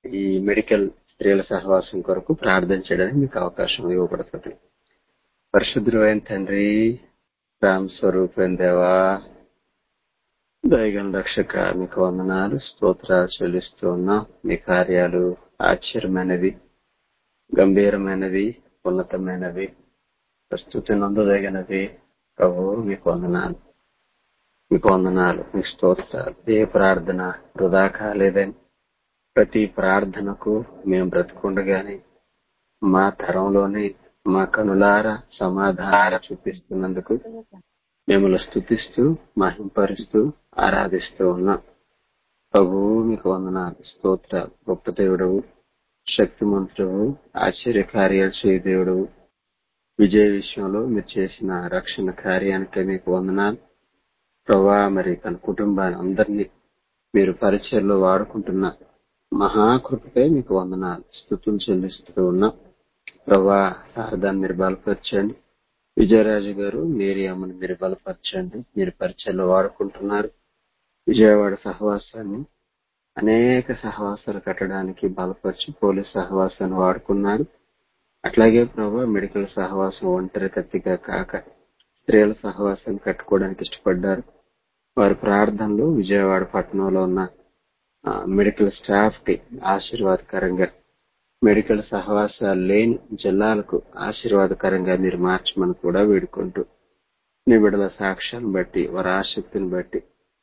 ఈ మెడికల్ స్త్రీల సహవాసం కొరకు ప్రార్థన చేయడానికి మీకు అవకాశం ఇవ్వబడుతుంది పరిశుద్ధులైన తండ్రి రామ్ స్వరూపం దేవా దైగం రక్షక మీకు వందనాలు స్తోత్రాలు చెల్లిస్తూ ఉన్నాం మీ కార్యాలు ఆశ్చర్యమైనవి గంభీరమైనవి ఉన్నతమైనవి ప్రస్తుతి నందుదగినవి ప్రభు మీకు వందనాలు మీకు వందనాలు మీ స్తోత్రాలు ఏ ప్రార్థన వృధా కాలేదని ప్రతి ప్రార్థనకు మేము బ్రతుకుండగానే మా తరంలోనే మా కనులారా సమాధానాలు చూపిస్తున్నందుకు మిమ్మల్ని స్థుతిస్తూ మహింపరుస్తూ ఆరాధిస్తూ ఉన్నాం ప్రభు మీకు వందనాలు స్తోత్రాలు గొప్ప దేవుడవు శక్తిమంతుడవు ఆశ్చర్య కార్యాలు చేయ దేవుడవు విజయ విషయంలో మీరు చేసిన రక్షణ కార్యానికే మీకు వందనాలు ప్రభా మరి తన కుటుంబాన్ని అందరినీ మీరు పరిచయంలో వాడుకుంటున్న మహాకృపకై మీకు వందనాలు స్థుతులు చెల్లిస్తూ ఉన్నాం ప్రభా శారదాన్ని మీరు బలపరచండి విజయరాజు గారు మేరీ అమ్మని మీరు బలపరచండి మీరు పరిచయంలో వాడుకుంటున్నారు విజయవాడ సహవాసాన్ని అనేక సహవాసాలు కట్టడానికి బలపరిచి పోలీస్ సహవాసాన్ని వాడుకున్నారు అట్లాగే ప్రభా మెడికల్ సహవాసం ఒంటరి కత్తిగా కాక స్త్రీల సహవాసాన్ని కట్టుకోవడానికి ఇష్టపడ్డారు వారి ప్రార్థనలు విజయవాడ పట్టణంలో ఉన్న మెడికల్ స్టాఫ్ కి ఆశీర్వాదకరంగా మెడికల్ సహవాసాలు లేని జిల్లాలకు ఆశీర్వాదకరంగా మీరు మార్చమని కూడా వేడుకుంటూ మీ బిడల సాక్ష్యాన్ని బట్టి వారి ఆసక్తిని బట్టి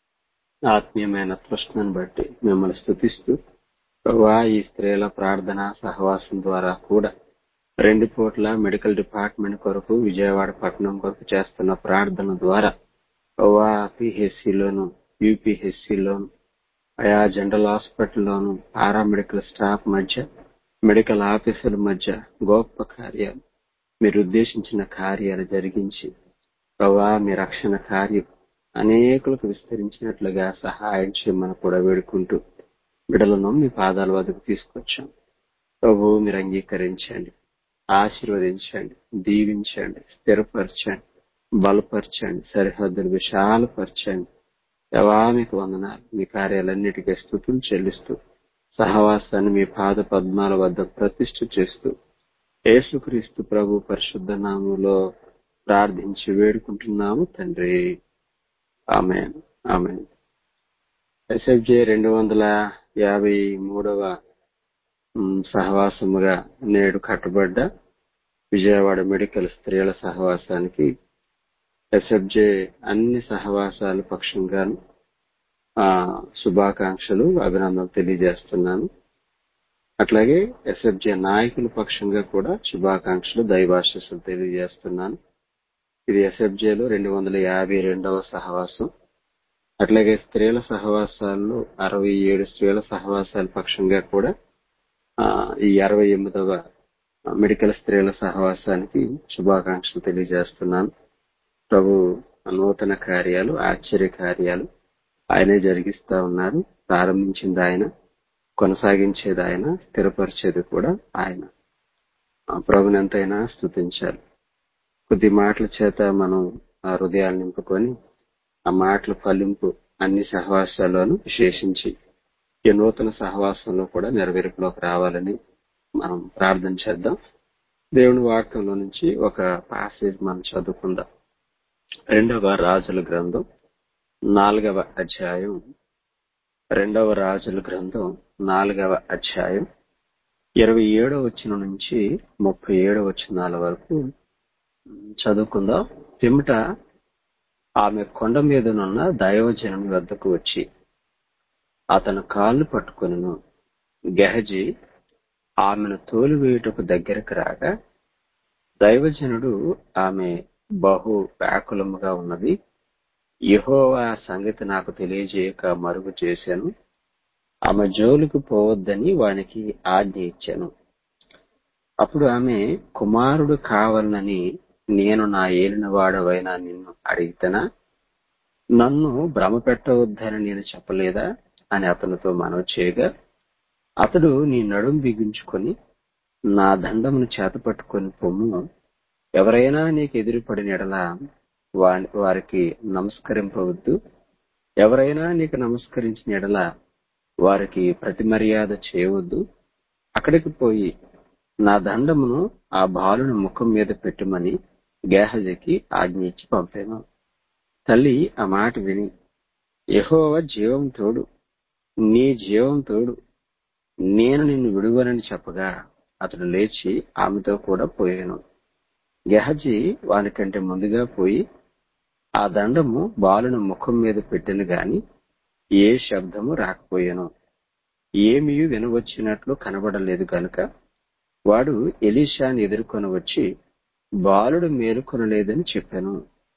ఆత్మీయమైన తృష్ణను బట్టి మిమ్మల్ని స్థుతిస్తూ ప్రభా ఈ స్త్రీల ప్రార్థన సహవాసం ద్వారా కూడా రెండు పూట్ల మెడికల్ డిపార్ట్మెంట్ కొరకు విజయవాడ పట్టణం కొరకు చేస్తున్న ప్రార్థన ద్వారా ప్రభా పిహెచ్సిలోను యూపీహెచ్సిలోను ఆయా జనరల్ హాస్పిటల్లోను పారామెడికల్ స్టాఫ్ మధ్య మెడికల్ ఆఫీసర్ల మధ్య గొప్ప కార్యాలు మీరు ఉద్దేశించిన కార్యాలు జరిగించి ప్రభా మీ రక్షణ కార్యం అనేకులకు విస్తరించినట్లుగా సహాయం చేయమని కూడా వేడుకుంటూ బిడలను మీ పాదాల వద్దకు తీసుకొచ్చాం ప్రభు మీరు అంగీకరించండి ఆశీర్వదించండి దీవించండి స్థిరపరచండి బలపరచండి సరిహద్దులు విశాలపరచండి దేవా మీకు వందనాలు మీ కార్యాలన్నిటికీ స్థుతులు చెల్లిస్తూ సహవాసాన్ని మీ పాద పద్మాల వద్ద ప్రతిష్ఠ చేస్తూ యేసుక్రీస్తు ప్రభు పరిశుద్ధ నామంలో ప్రార్థించి వేడుకుంటున్నాము తండ్రి ఆమె ఆమె ఎస్ఎఫ్జే రెండు వందల యాభై మూడవ సహవాసముగా నేడు కట్టబడ్డ విజయవాడ మెడికల్ స్త్రీల సహవాసానికి ఎస్ఎఫ్జే అన్ని సహవాసాల పక్షంగాను శుభాకాంక్షలు అభినందనలు తెలియజేస్తున్నాను అట్లాగే ఎస్ఎఫ్జే నాయకుల పక్షంగా కూడా శుభాకాంక్షలు దైవాశస్సులు తెలియజేస్తున్నాను ఇది ఎస్ఎఫ్జేలో రెండు వందల యాభై రెండవ సహవాసం అట్లాగే స్త్రీల సహవాసాల్లో అరవై ఏడు స్త్రీల సహవాసాల పక్షంగా కూడా ఈ అరవై ఎనిమిదవ మెడికల్ స్త్రీల సహవాసానికి శుభాకాంక్షలు తెలియజేస్తున్నాను ప్రభు నూతన కార్యాలు ఆశ్చర్య కార్యాలు ఆయనే జరిగిస్తా ఉన్నారు ప్రారంభించింది ఆయన కొనసాగించేది ఆయన స్థిరపరిచేది కూడా ఆయన ప్రభుని ఎంతైనా స్థుతించాలి కొద్ది మాటల చేత మనం ఆ హృదయాలు నింపుకొని ఆ మాటల ఫలింపు అన్ని సహవాసాల్లోనూ విశేషించి ఈ నూతన సహవాసంలో కూడా నెరవేర్పులోకి రావాలని మనం ప్రార్థన చేద్దాం దేవుని వాక్యంలో నుంచి ఒక పాసేజ్ మనం చదువుకుందాం రెండవ రాజుల గ్రంథం నాలుగవ అధ్యాయం రెండవ రాజుల గ్రంథం నాలుగవ అధ్యాయం ఇరవై ఏడవ వచ్చిన నుంచి ముప్పై ఏడవ వచ్చినాల వరకు చదువుకుందాం పిమ్మట ఆమె కొండ మీదనున్న దైవజనం వద్దకు వచ్చి అతను కాళ్ళు పట్టుకొను గెహజీ ఆమెను తోలివేయుటకు దగ్గరకు రాగా దైవజనుడు ఆమె బహు వ్యాకులముగా ఉన్నది యహోవా సంగతి నాకు తెలియజేయక మరుగు చేశాను ఆమె జోలికి పోవద్దని వానికి ఆజ్ఞ ఇచ్చాను అప్పుడు ఆమె కుమారుడు కావాలని నేను నా ఏలిన వాడవైనా నిన్ను అడిగితేనా నన్ను భ్రమ పెట్టవద్దని నేను చెప్పలేదా అని అతనితో మనవి చేయగా అతడు నీ నడుం బిగించుకొని నా దండమును చేతపట్టుకొని పొమ్ము ఎవరైనా నీకు ఎదురుపడిన ఎడల వారికి నమస్కరింపవద్దు ఎవరైనా నీకు నమస్కరించిన ఎడల వారికి ప్రతి మర్యాద చేయవద్దు అక్కడికి పోయి నా దండమును ఆ బాలుని ముఖం మీద పెట్టుమని గేహజకి ఆజ్ఞ ఇచ్చి పంపాను తల్లి ఆ మాట విని యహోవ జీవం తోడు నీ జీవం తోడు నేను నిన్ను విడువనని చెప్పగా అతడు లేచి ఆమెతో కూడా పోయాను గెహజీ వానికంటే ముందుగా పోయి ఆ దండము బాలుని ముఖం మీద పెట్టిన గాని ఏ శబ్దము రాకపోయాను ఏమీ వినవచ్చినట్లు కనబడలేదు గనుక వాడు ఎలీషాని ఎదుర్కొని వచ్చి బాలుడు మేలుకొనలేదని చెప్పాను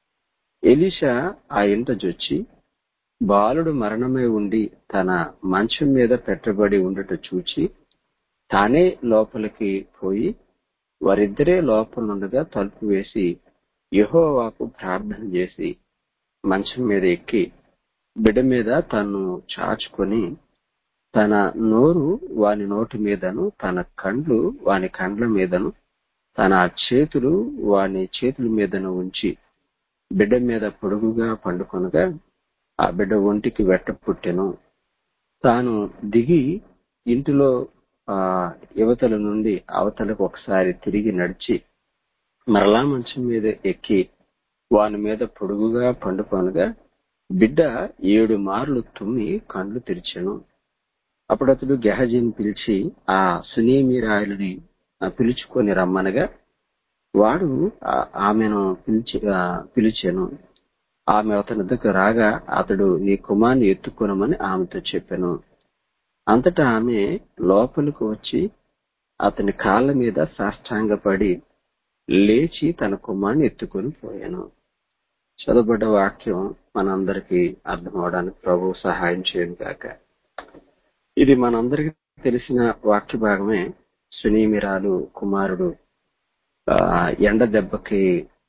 ఎలీషా ఆ ఇంట జొచ్చి బాలుడు మరణమై ఉండి తన మంచం మీద పెట్టబడి ఉండట చూచి తానే లోపలికి పోయి వారిద్దరే లోపలుండగా తలుపు వేసి యెహోవాకు ప్రార్థన చేసి మంచం మీద ఎక్కి బిడ్డ మీద తను చాచుకొని తన నోరు వాని నోటి మీదను తన కండ్లు వాని కండ్ల మీదను తన చేతులు వాని చేతుల మీదను ఉంచి బిడ్డ మీద పొడుగుగా పండుకొనగా ఆ బిడ్డ ఒంటికి వెట్ట పుట్టెను తాను దిగి ఇంటిలో ఆ యువతల నుండి అవతలకు ఒకసారి తిరిగి నడిచి మరలా మంచం మీద ఎక్కి వాని మీద పొడుగుగా పండుకొనగా బిడ్డ ఏడు మార్లు తుమ్మి కండ్లు తెరిచెను అప్పుడు అతడు గెహజీని పిలిచి ఆ సునీమిరాయలని పిలుచుకొని రమ్మనగా వాడు ఆ- ఆమెను పిలిచి ఆ, పిలిచెను ఆమె అతని దగ్గర రాగా అతడు నీ కుమార్ని ఎత్తుకొనమని ఆమెతో చెప్పాను అంతటా ఆమె లోపలికి వచ్చి అతని కాళ్ళ మీద సాష్టాంగపడి లేచి తన కుమార్ని ఎత్తుకొని పోయాను చదవబడ్డ వాక్యం మనందరికీ అర్థం అవడానికి ప్రభు సహాయం చేయను కాక ఇది మనందరికీ తెలిసిన వాక్య భాగమే సునీమిరాలు కుమారుడు ఆ, ఎండ దెబ్బకి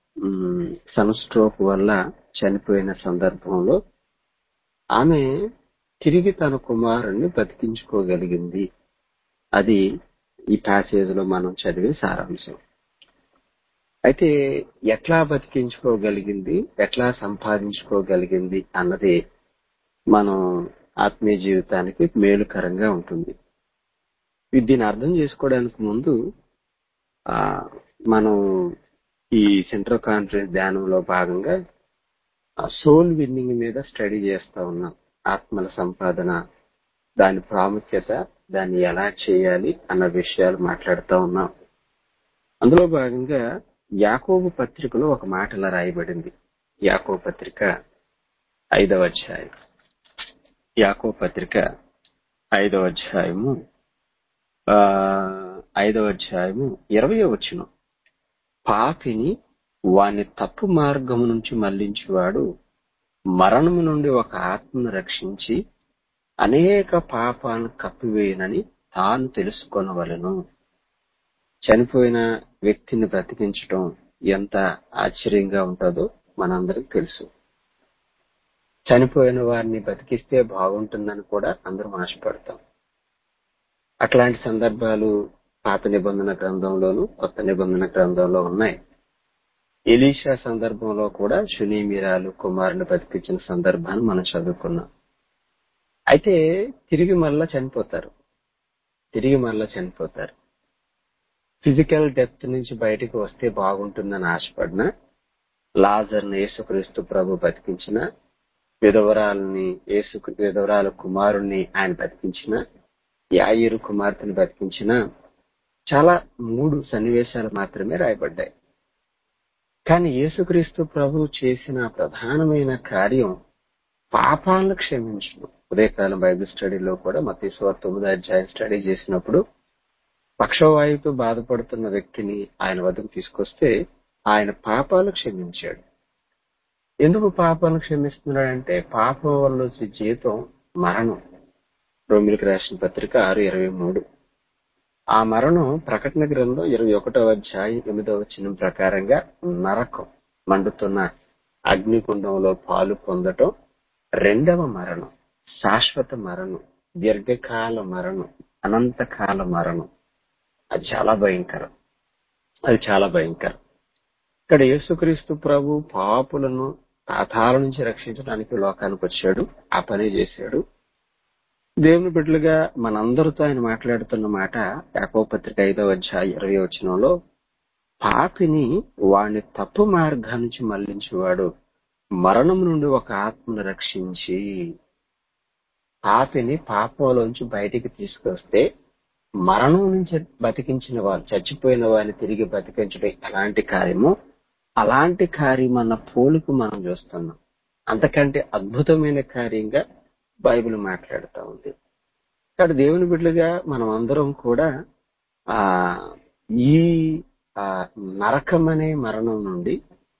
సన్ స్ట్రోక్ వల్ల చనిపోయిన సందర్భంలో ఆమె తిరిగి తన కుమారుణ్ణి బతికించుకోగలిగింది అది ఈ ప్యాసేజ్ లో మనం చదివే సారాంశం అయితే ఎట్లా బతికించుకోగలిగింది ఎట్లా సంపాదించుకోగలిగింది అన్నది మనం ఆత్మీయ జీవితానికి మేలుకరంగా ఉంటుంది ఇది దీన్ని అర్థం చేసుకోవడానికి ముందు ఆ మనం ఈ సెంట్రల్ కాన్ఫరెన్స్ ధ్యానంలో భాగంగా సోల్ విన్నింగ్ మీద స్టడీ చేస్తా ఉన్నాం ఆత్మల సంపాదన దాని ప్రాముఖ్యత దాన్ని ఎలా చేయాలి అన్న విషయాలు మాట్లాడుతూ ఉన్నాం అందులో భాగంగా యాకోబు పత్రికలో ఒక మాట ఇలా రాయబడింది యాకోబు పత్రిక ఐదవ అధ్యాయం యాకోబు పత్రిక ఐదవ అధ్యాయము ఆ, ఐదవ అధ్యాయము ఇరవయో వచ్చిన పాపిని వాని తప్పు మార్గము నుంచి మళ్లించువాడు మరణము నుండి ఒక ఆత్మను రక్షించి అనేక పాపాలను కప్పివేయనని తాను తెలుసుకొనవలను చనిపోయిన వ్యక్తిని బ్రతికించడం ఎంత ఆశ్చర్యంగా ఉంటుందో మనందరికి తెలుసు చనిపోయిన వారిని బతికిస్తే బాగుంటుందని కూడా అందరం ఆశపడతాం అట్లాంటి సందర్భాలు పాత నిబంధన గ్రంథంలోను కొత్త నిబంధన గ్రంథంలో ఉన్నాయి ఎలీషా సందర్భంలో కూడా షునీమిరాలు కుమారుని బతికించిన సందర్భాన్ని మనం చదువుకున్నాం అయితే తిరిగి మళ్ళా చనిపోతారు తిరిగి మళ్ళా చనిపోతారు ఫిజికల్ డెప్త్ నుంచి బయటికి వస్తే బాగుంటుందని ఆశపడిన లాజర్ని యేసుక్రీస్తు ప్రభు బతికించిన విధవరాలని యేసు విధవరాల కుమారుణ్ణి ఆయన బతికించిన యాయిరు కుమార్తెను బతికించిన చాలా మూడు సన్నివేశాలు మాత్రమే రాయబడ్డాయి కానీ యేసుక్రీస్తు ప్రభు చేసిన ప్రధానమైన కార్యం పాపాలను క్షమించడం ఉదయకాలం బైబిల్ స్టడీలో కూడా మతీశ్వర తొమ్మిది అధ్యాయం స్టడీ చేసినప్పుడు పక్షవాయువుతో బాధపడుతున్న వ్యక్తిని ఆయన వద్దకు తీసుకొస్తే ఆయన పాపాలు క్షమించాడు ఎందుకు పాపాలను క్షమిస్తున్నాడంటే పాపం వల్ల వచ్చే జీతం మరణం రోమిలికి రాసిన పత్రిక ఆరు ఇరవై మూడు ఆ మరణం ప్రకటన గ్రంథం ఇరవై ఒకటో అధ్యాయం ఎనిమిదవ వచనం ప్రకారంగా నరకం మండుతున్న అగ్నికుండంలో పాలు పొందటం రెండవ మరణం శాశ్వత మరణం దీర్ఘకాల మరణం అనంతకాల మరణం అది చాలా భయంకరం అది చాలా భయంకరం ఇక్కడ యేసుక్రీస్తు ప్రభు పాపులను పాతాల నుంచి రక్షించడానికి లోకానికి వచ్చాడు ఆ పని చేశాడు దేవుని బిడ్డలుగా మనందరితో ఆయన మాట్లాడుతున్న మాట యాకో పత్రిక ఐదవ అధ్యాయ ఇరవై వచనంలో పాపిని వాని తప్పు మార్గం నుంచి మళ్లించేవాడు మరణం నుండి ఒక ఆత్మను రక్షించి పాపిని పాపంలోంచి బయటికి తీసుకొస్తే మరణం నుంచి బతికించిన వాళ్ళు చచ్చిపోయిన వారిని తిరిగి బతికించడం ఎలాంటి కార్యమో అలాంటి కార్యం అన్న పోలిక మనం చూస్తున్నాం అంతకంటే అద్భుతమైన కార్యంగా బైబిల్ మాట్లాడుతూ ఉంది కాబట్టి దేవుని బిడ్డలుగా మనం అందరం కూడా ఆ ఈ ఆ, నరకమనే మరణం నుండి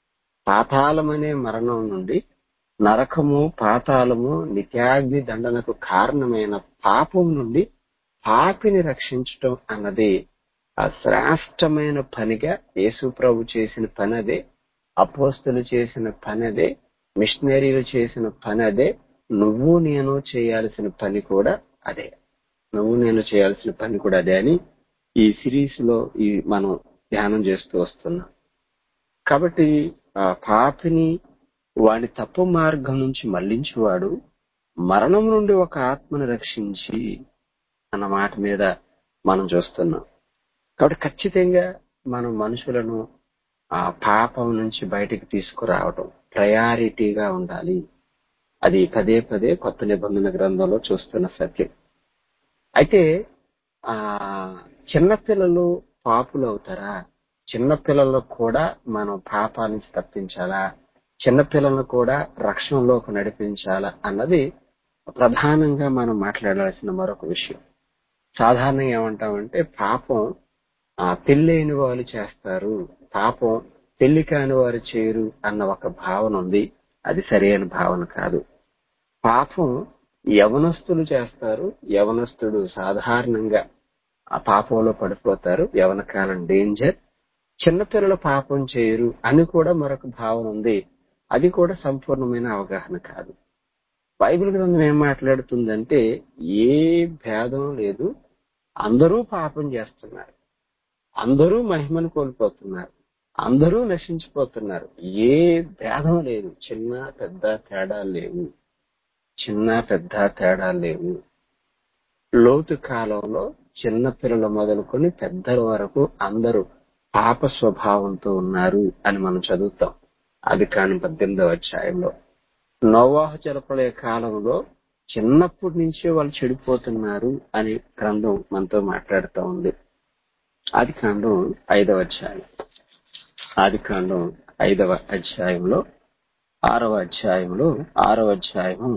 పాతాళమనే మరణం నుండి నరకము పాతాళము నిత్యాగ్ని దండనకు కారణమైన పాపం నుండి పాపిని రక్షించటం అన్నది ఆ శ్రేష్టమైన పనిగా యేసు ప్రభు చేసిన పని అదే అపోస్తులు చేసిన పని అదే మిషనరీలు చేసిన పని అదే నువ్వు నేను చేయాల్సిన పని కూడా అదే నువ్వు నేను చేయాల్సిన పని కూడా అదే అని ఈ సిరీస్ లో ఈ మనం ధ్యానం చేస్తూ వస్తున్నాం కాబట్టి ఆ పాపిని వాడి తప్పు మార్గం నుంచి మళ్లించేవాడు మరణం నుండి ఒక ఆత్మను రక్షించి అన్న మాట మీద మనం చూస్తున్నాం కాబట్టి ఖచ్చితంగా మనం మనుషులను ఆ పాపం నుంచి బయటికి తీసుకురావడం ప్రయారిటీగా ఉండాలి అది పదే పదే కొత్త నిబంధన గ్రంథంలో చూస్తున్న సత్యం అయితే ఆ చిన్నపిల్లలు పాపులు అవుతారా చిన్నపిల్లలకు కూడా మనం పాపాల నుంచి తప్పించాలా చిన్నపిల్లలను కూడా రక్షణలోకి నడిపించాలా అన్నది ప్రధానంగా మనం మాట్లాడాల్సిన మరొక విషయం సాధారణంగా ఏమంటామంటే పాపం ఆ పెళ్ళైన వాళ్ళు చేస్తారు పాపం పెళ్లి కాని వారు చేయరు అన్న ఒక భావన ఉంది అది సరైన భావన కాదు పాపం యవనస్తులు చేస్తారు యవనస్తుడు సాధారణంగా ఆ పాపంలో పడిపోతారు యవన కాలం డేంజర్ చిన్నపిల్లలు పాపం చేయరు అని కూడా మరొక భావన ఉంది అది కూడా సంపూర్ణమైన అవగాహన కాదు బైబిల్ గ్రంథం ఏం మాట్లాడుతుందంటే ఏ భేదం లేదు అందరూ పాపం చేస్తున్నారు అందరూ మహిమను కోల్పోతున్నారు అందరూ నశించిపోతున్నారు ఏ భేదం లేదు చిన్న పెద్ద తేడా లేవు చిన్న పెద్ద తేడా లేవు లోతు కాలంలో చిన్న పిల్లలు మొదలుకొని పెద్దల వరకు అందరూ పాప స్వభావంతో ఉన్నారు అని మనం చదువుతాం అది కాని పద్దెనిమిదవ అధ్యాయంలో నోవాహ జలపలే కాలంలో చిన్నప్పటి నుంచే వాళ్ళు చెడిపోతున్నారు అని గ్రంథం మనతో మాట్లాడుతూ ఉంది ఆది కాండం ఐదవ అధ్యాయం ఆది కాండం ఐదవ అధ్యాయంలో ఆరవ అధ్యాయంలో ఆరవ అధ్యాయము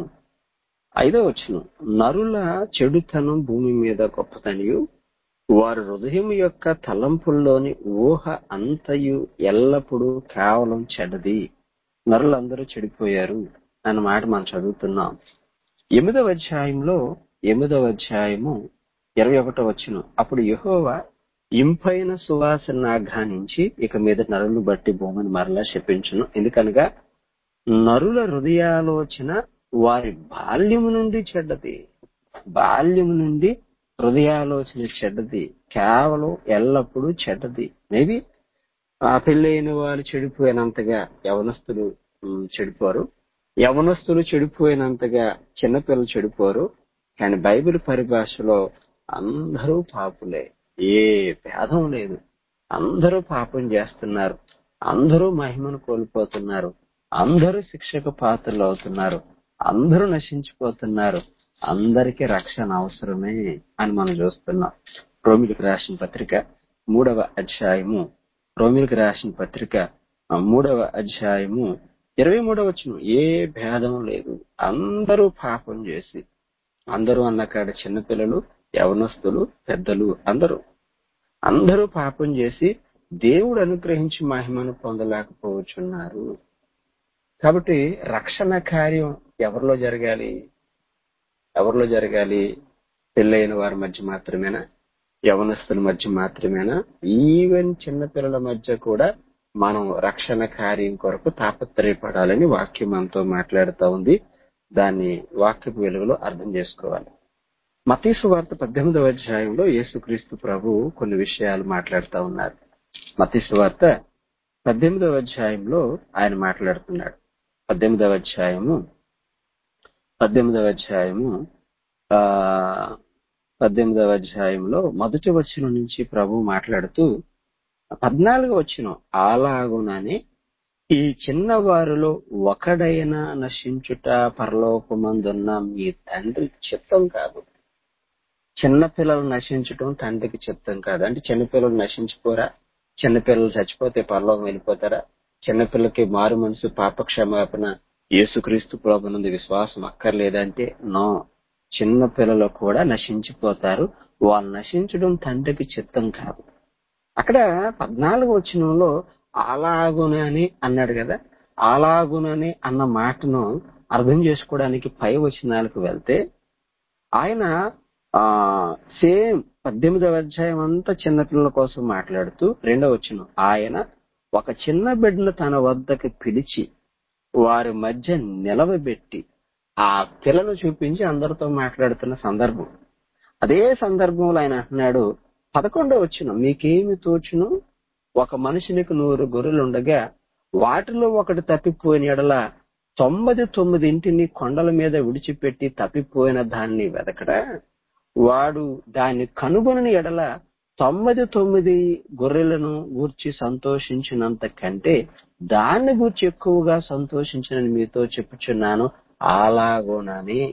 ఐదవ వచనం నరుల చెడుతనం భూమి మీద గొప్పతనియు వారి హృదయం యొక్క తలంపుల్లోని ఊహ అంతయు ఎల్లప్పుడూ కేవలం చెడ్డది నరులందరూ చెడిపోయారు అన్న మాట మనం చదువుతున్నాం ఎనిమిదవ అధ్యాయంలో ఎనిమిదవ అధ్యాయము ఇరవై ఒకటో వచ్చిన అప్పుడు యెహోవా ఇంపైన సువాసన ఆఘ్రానించి ఇక మీద నరులు బట్టి భూమిని మరలా శపించును ఎందుకనగా నరుల హృదయాలోచన వారి బాల్యము నుండి చెడ్డది బాల్యము నుండి హృదయాలోచన చెడ్డది కేవలం ఎల్లప్పుడూ చెడ్డది మేబీ ఆ పెళ్ళైన వాళ్ళు చెడిపోయినంతగా యవనస్తులు ఉమ్, చెడిపోరు యవనస్తులు చెడిపోయినంతగా చిన్నపిల్లలు చెడిపోరు కానీ బైబిల్ పరిభాషలో అందరూ పాపులే ఏ భేదం లేదు అందరూ పాపం చేస్తున్నారు అందరూ మహిమను కోల్పోతున్నారు అందరూ శిక్షకు పాత్రలు అవుతున్నారు అందరూ నశించిపోతున్నారు అందరికీ రక్షణ అవసరమే అని మనం చూస్తున్నాం రోమిలకు రాసిన పత్రిక మూడవ అధ్యాయము రోమిలకు రాసిన పత్రిక ఆ మూడవ అధ్యాయము ఇరవై మూడవ వచ్చిన ఏ భేదం లేదు అందరూ పాపం చేసి అందరూ అన్నకాడ చిన్నపిల్లలు యవనస్తులు పెద్దలు అందరూ అందరూ పాపం చేసి దేవుడు అనుగ్రహించి మహిమను పొందలేకపోవచ్చున్నారు కాబట్టి రక్షణ కార్యం ఎవరిలో జరగాలి ఎవరిలో జరగాలి పెళ్ళైన వారి మధ్య మాత్రమేనా యవనస్తుల మధ్య మాత్రమేనా ఈవెన్ చిన్నపిల్లల మధ్య కూడా మనం రక్షణ కార్యం కొరకు తాపత్రయపడాలని వాక్యం మనతో మాట్లాడుతూ ఉంది దాన్ని వాక్యపు వెలుగులో అర్థం చేసుకోవాలి మతీసు వార్త పద్దెనిమిదవ అధ్యాయంలో యేసుక్రీస్తు ప్రభు కొన్ని విషయాలు మాట్లాడుతూ ఉన్నారు మతీసు వార్త పద్దెనిమిదవ అధ్యాయంలో ఆయన మాట్లాడుతున్నాడు పద్దెనిమిదవ అధ్యాయము పద్దెనిమిదవ అధ్యాయము ఆ పద్దెనిమిదవ అధ్యాయంలో మొదటి వచనం నుంచి ప్రభు మాట్లాడుతూ పద్నాలుగు వచ్చిన అలాగునని ఈ చిన్నవారిలో ఒకడైనా నశించుట పరలోకమందున్న మీ తండ్రి చిత్తం కాదు చిన్నపిల్లలు నశించటం తండ్రికి చిత్తం కాదు అంటే చిన్నపిల్లలు నశించిపోరా చిన్నపిల్లలు చచ్చిపోతే పరలోకం వెళ్ళిపోతారా చిన్నపిల్లకి మారు మనసు పాపక్షమాపణ యేసుక్రీస్తు ప్రభునందు విశ్వాసం అక్కర్లేదంటే నో చిన్న పిల్లలు కూడా నశించిపోతారు వాళ్ళు నశించడం తండ్రికి చిత్తం కాదు అక్కడ పద్నాలుగు వచనంలో అలాగునని అన్నాడు కదా అలాగునని అన్న మాటను అర్థం చేసుకోవడానికి పై వచనాలకు వెళ్తే ఆయన ఆ సేమ్ పద్దెనిమిదవ అధ్యాయం అంతా చిన్నపిల్లల కోసం మాట్లాడుతూ రెండవ వచనం ఆయన ఒక చిన్న బిడ్డను తన వద్దకు పిలిచి వారి మధ్య నిలవబెట్టి ఆ పిల్లలు చూపించి అందరితో మాట్లాడుతున్న సందర్భం అదే సందర్భంలో ఆయన అంటున్నాడు పదకొండో వచ్చిన మీకేమి తోచును ఒక మనుషునికి నూరు గొర్రెలుండగా వాటిలో ఒకటి తప్పిపోయిన ఎడల తొంభది తొమ్మిది ఇంటిని కొండల మీద విడిచిపెట్టి తప్పిపోయిన దాన్ని వెతకడా వాడు దాన్ని కనుగొనని ఎడల తొమ్మిది తొమ్మిది గొర్రెలను గూర్చి సంతోషించినంత కంటే దాన్ని గూర్చి ఎక్కువగా సంతోషించనని మీతో చెప్పుచున్నాను అలాగోనని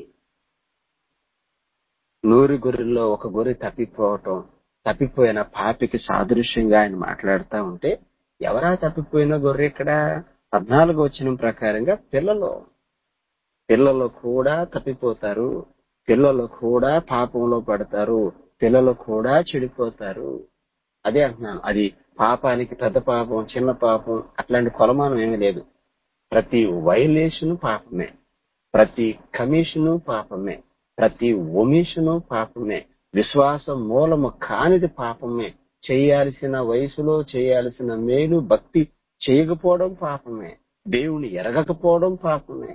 నూరు గొర్రెల్లో ఒక గొర్రె తప్పిపోవటం తప్పిపోయిన పాపికి సాదృశ్యంగా ఆయన మాట్లాడుతూ ఉంటే ఎవరా తప్పిపోయిన గొర్రె ఇక్కడ పద్నాలుగు వచ్చిన ప్రకారంగా పిల్లలు పిల్లలు కూడా తప్పిపోతారు పిల్లలు కూడా పాపంలో పడతారు పిల్లలు కూడా చెడిపోతారు అదే అంటున్నాను అది పాపానికి పెద్ద పాపం చిన్న పాపం అట్లాంటి కొలమానం ఏమీ లేదు ప్రతి వైలేషన్ పాపమే ప్రతి కమిషను పాపమే ప్రతి ఒమిషను పాపమే విశ్వాసం మూలము కానిది పాపమే చేయాల్సిన వయసులో చేయాల్సిన మేలు భక్తి చేయకపోవడం పాపమే దేవుని ఎరగకపోవడం పాపమే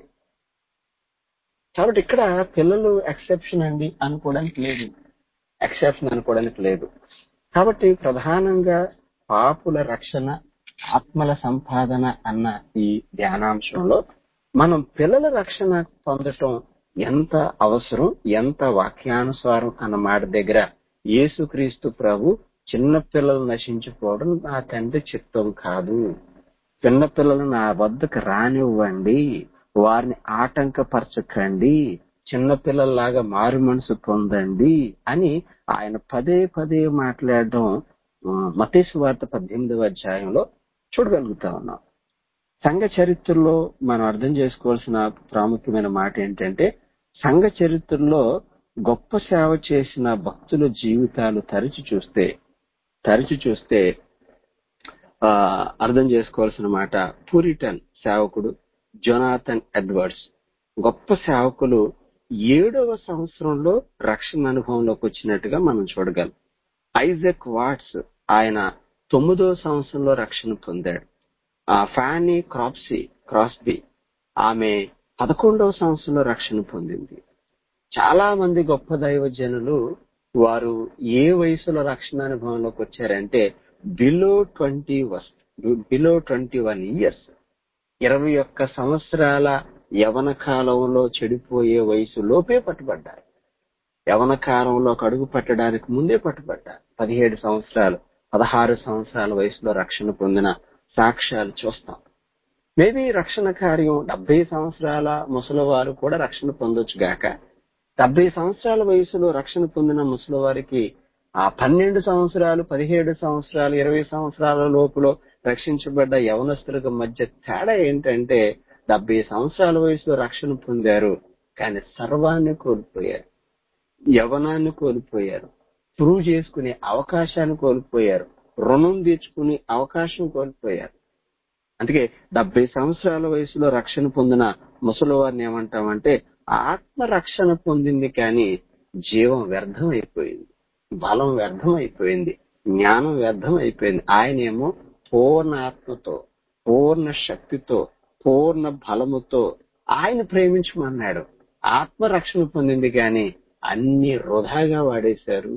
కాబట్టి ఇక్కడ పిల్లలు ఎక్సెప్షన్ అండి అనుకోవడానికి లేదు ఎక్సెప్షన్ అనుకోవడానికి లేదు కాబట్టి ప్రధానంగా పాపుల రక్షణ ఆత్మల సంపాదన అన్న ఈ ధ్యానాంశంలో మనం పిల్లల రక్షణ పొందటం ఎంత అవసరం ఎంత వాక్యానుసారం అన్న మాట దగ్గర యేసుక్రీస్తు ప్రభు చిన్న పిల్లలు నశించిపోవడం నా తండ్రి చిత్తం కాదు చిన్న పిల్లలు నా వద్దకు రానివ్వండి వారిని ఆటంకపరచకండి చిన్న పిల్లల్లాగా మారు మనసు పొందండి అని ఆయన పదే పదే మాట్లాడడం మతేసు వార్త పద్దెనిమిదవ అధ్యాయంలో చూడగలుగుతా ఉన్నాం సంఘ చరిత్రలో మనం అర్థం చేసుకోవాల్సిన ప్రాముఖ్యమైన మాట ఏంటంటే సంఘ చరిత్రలో గొప్ప సేవ చేసిన భక్తుల జీవితాలు తరచి చూస్తే తరచి చూస్తే ఆ అర్థం చేసుకోవాల్సిన మాట పూరిటన్ సేవకుడు జొనాథన్ ఎడ్వర్డ్స్ గొప్ప సేవకులు ఏడవ సంవత్సరంలో రక్షణ అనుభవంలోకి వచ్చినట్టుగా మనం చూడగలం ఐజక్ వాట్స్ ఆయన తొమ్మిదో సంవత్సరంలో రక్షణ పొందాడు ఆ ఫానీ క్రాప్సీ క్రాస్బీ ఆమె పదకొండవ సంవత్సరంలో రక్షణ పొందింది చాలా మంది గొప్ప దైవజనులు వారు ఏ వయసులో రక్షణ అనుభవంలోకి వచ్చారంటే below twenty below twenty one years ఇరవై ఒక్క సంవత్సరాల యవన కాలంలో చెడిపోయే వయసు లోపే పట్టుబడ్డారు యవన కాలంలో అడుగు పెట్టడానికి ముందే పట్టుబడ్డారు పదిహేడు సంవత్సరాలు పదహారు సంవత్సరాల వయసులో రక్షణ పొందిన సాక్ష్యాలు చూస్తాం మేబీ రక్షణ కార్యం డెబ్బై సంవత్సరాల ముసలివారు కూడా రక్షణ పొందొచ్చు గాక డెబ్బై సంవత్సరాల వయసులో రక్షణ పొందిన ముసలివారికి ఆ పన్నెండు సంవత్సరాలు పదిహేడు సంవత్సరాలు ఇరవై సంవత్సరాల లోపులో రక్షించబడ్డ యవనస్తులకు మధ్య తేడా ఏంటంటే డెబ్బై సంవత్సరాల వయసులో రక్షణ పొందారు కానీ సర్వాన్ని కోల్పోయారు యవనాన్ని కోల్పోయారు ప్రూవ్ చేసుకునే అవకాశాన్ని కోల్పోయారు రుణం తీర్చుకునే అవకాశం కోల్పోయారు అందుకే డెబ్బై సంవత్సరాల వయసులో రక్షణ పొందిన ముసలివారిని ఏమంటామంటే ఆత్మ రక్షణ పొందింది కానీ జీవం వ్యర్థం అయిపోయింది బలం వ్యర్థం అయిపోయింది జ్ఞానం వ్యర్థం అయిపోయింది ఆయనేమో పూర్ణ ఆత్మతో పూర్ణ శక్తితో పూర్ణ బలముతో ఆయన ప్రేమించమన్నాడు ఆత్మ రక్షణ పొందింది కానీ అన్ని వృధాగా వాడేశారు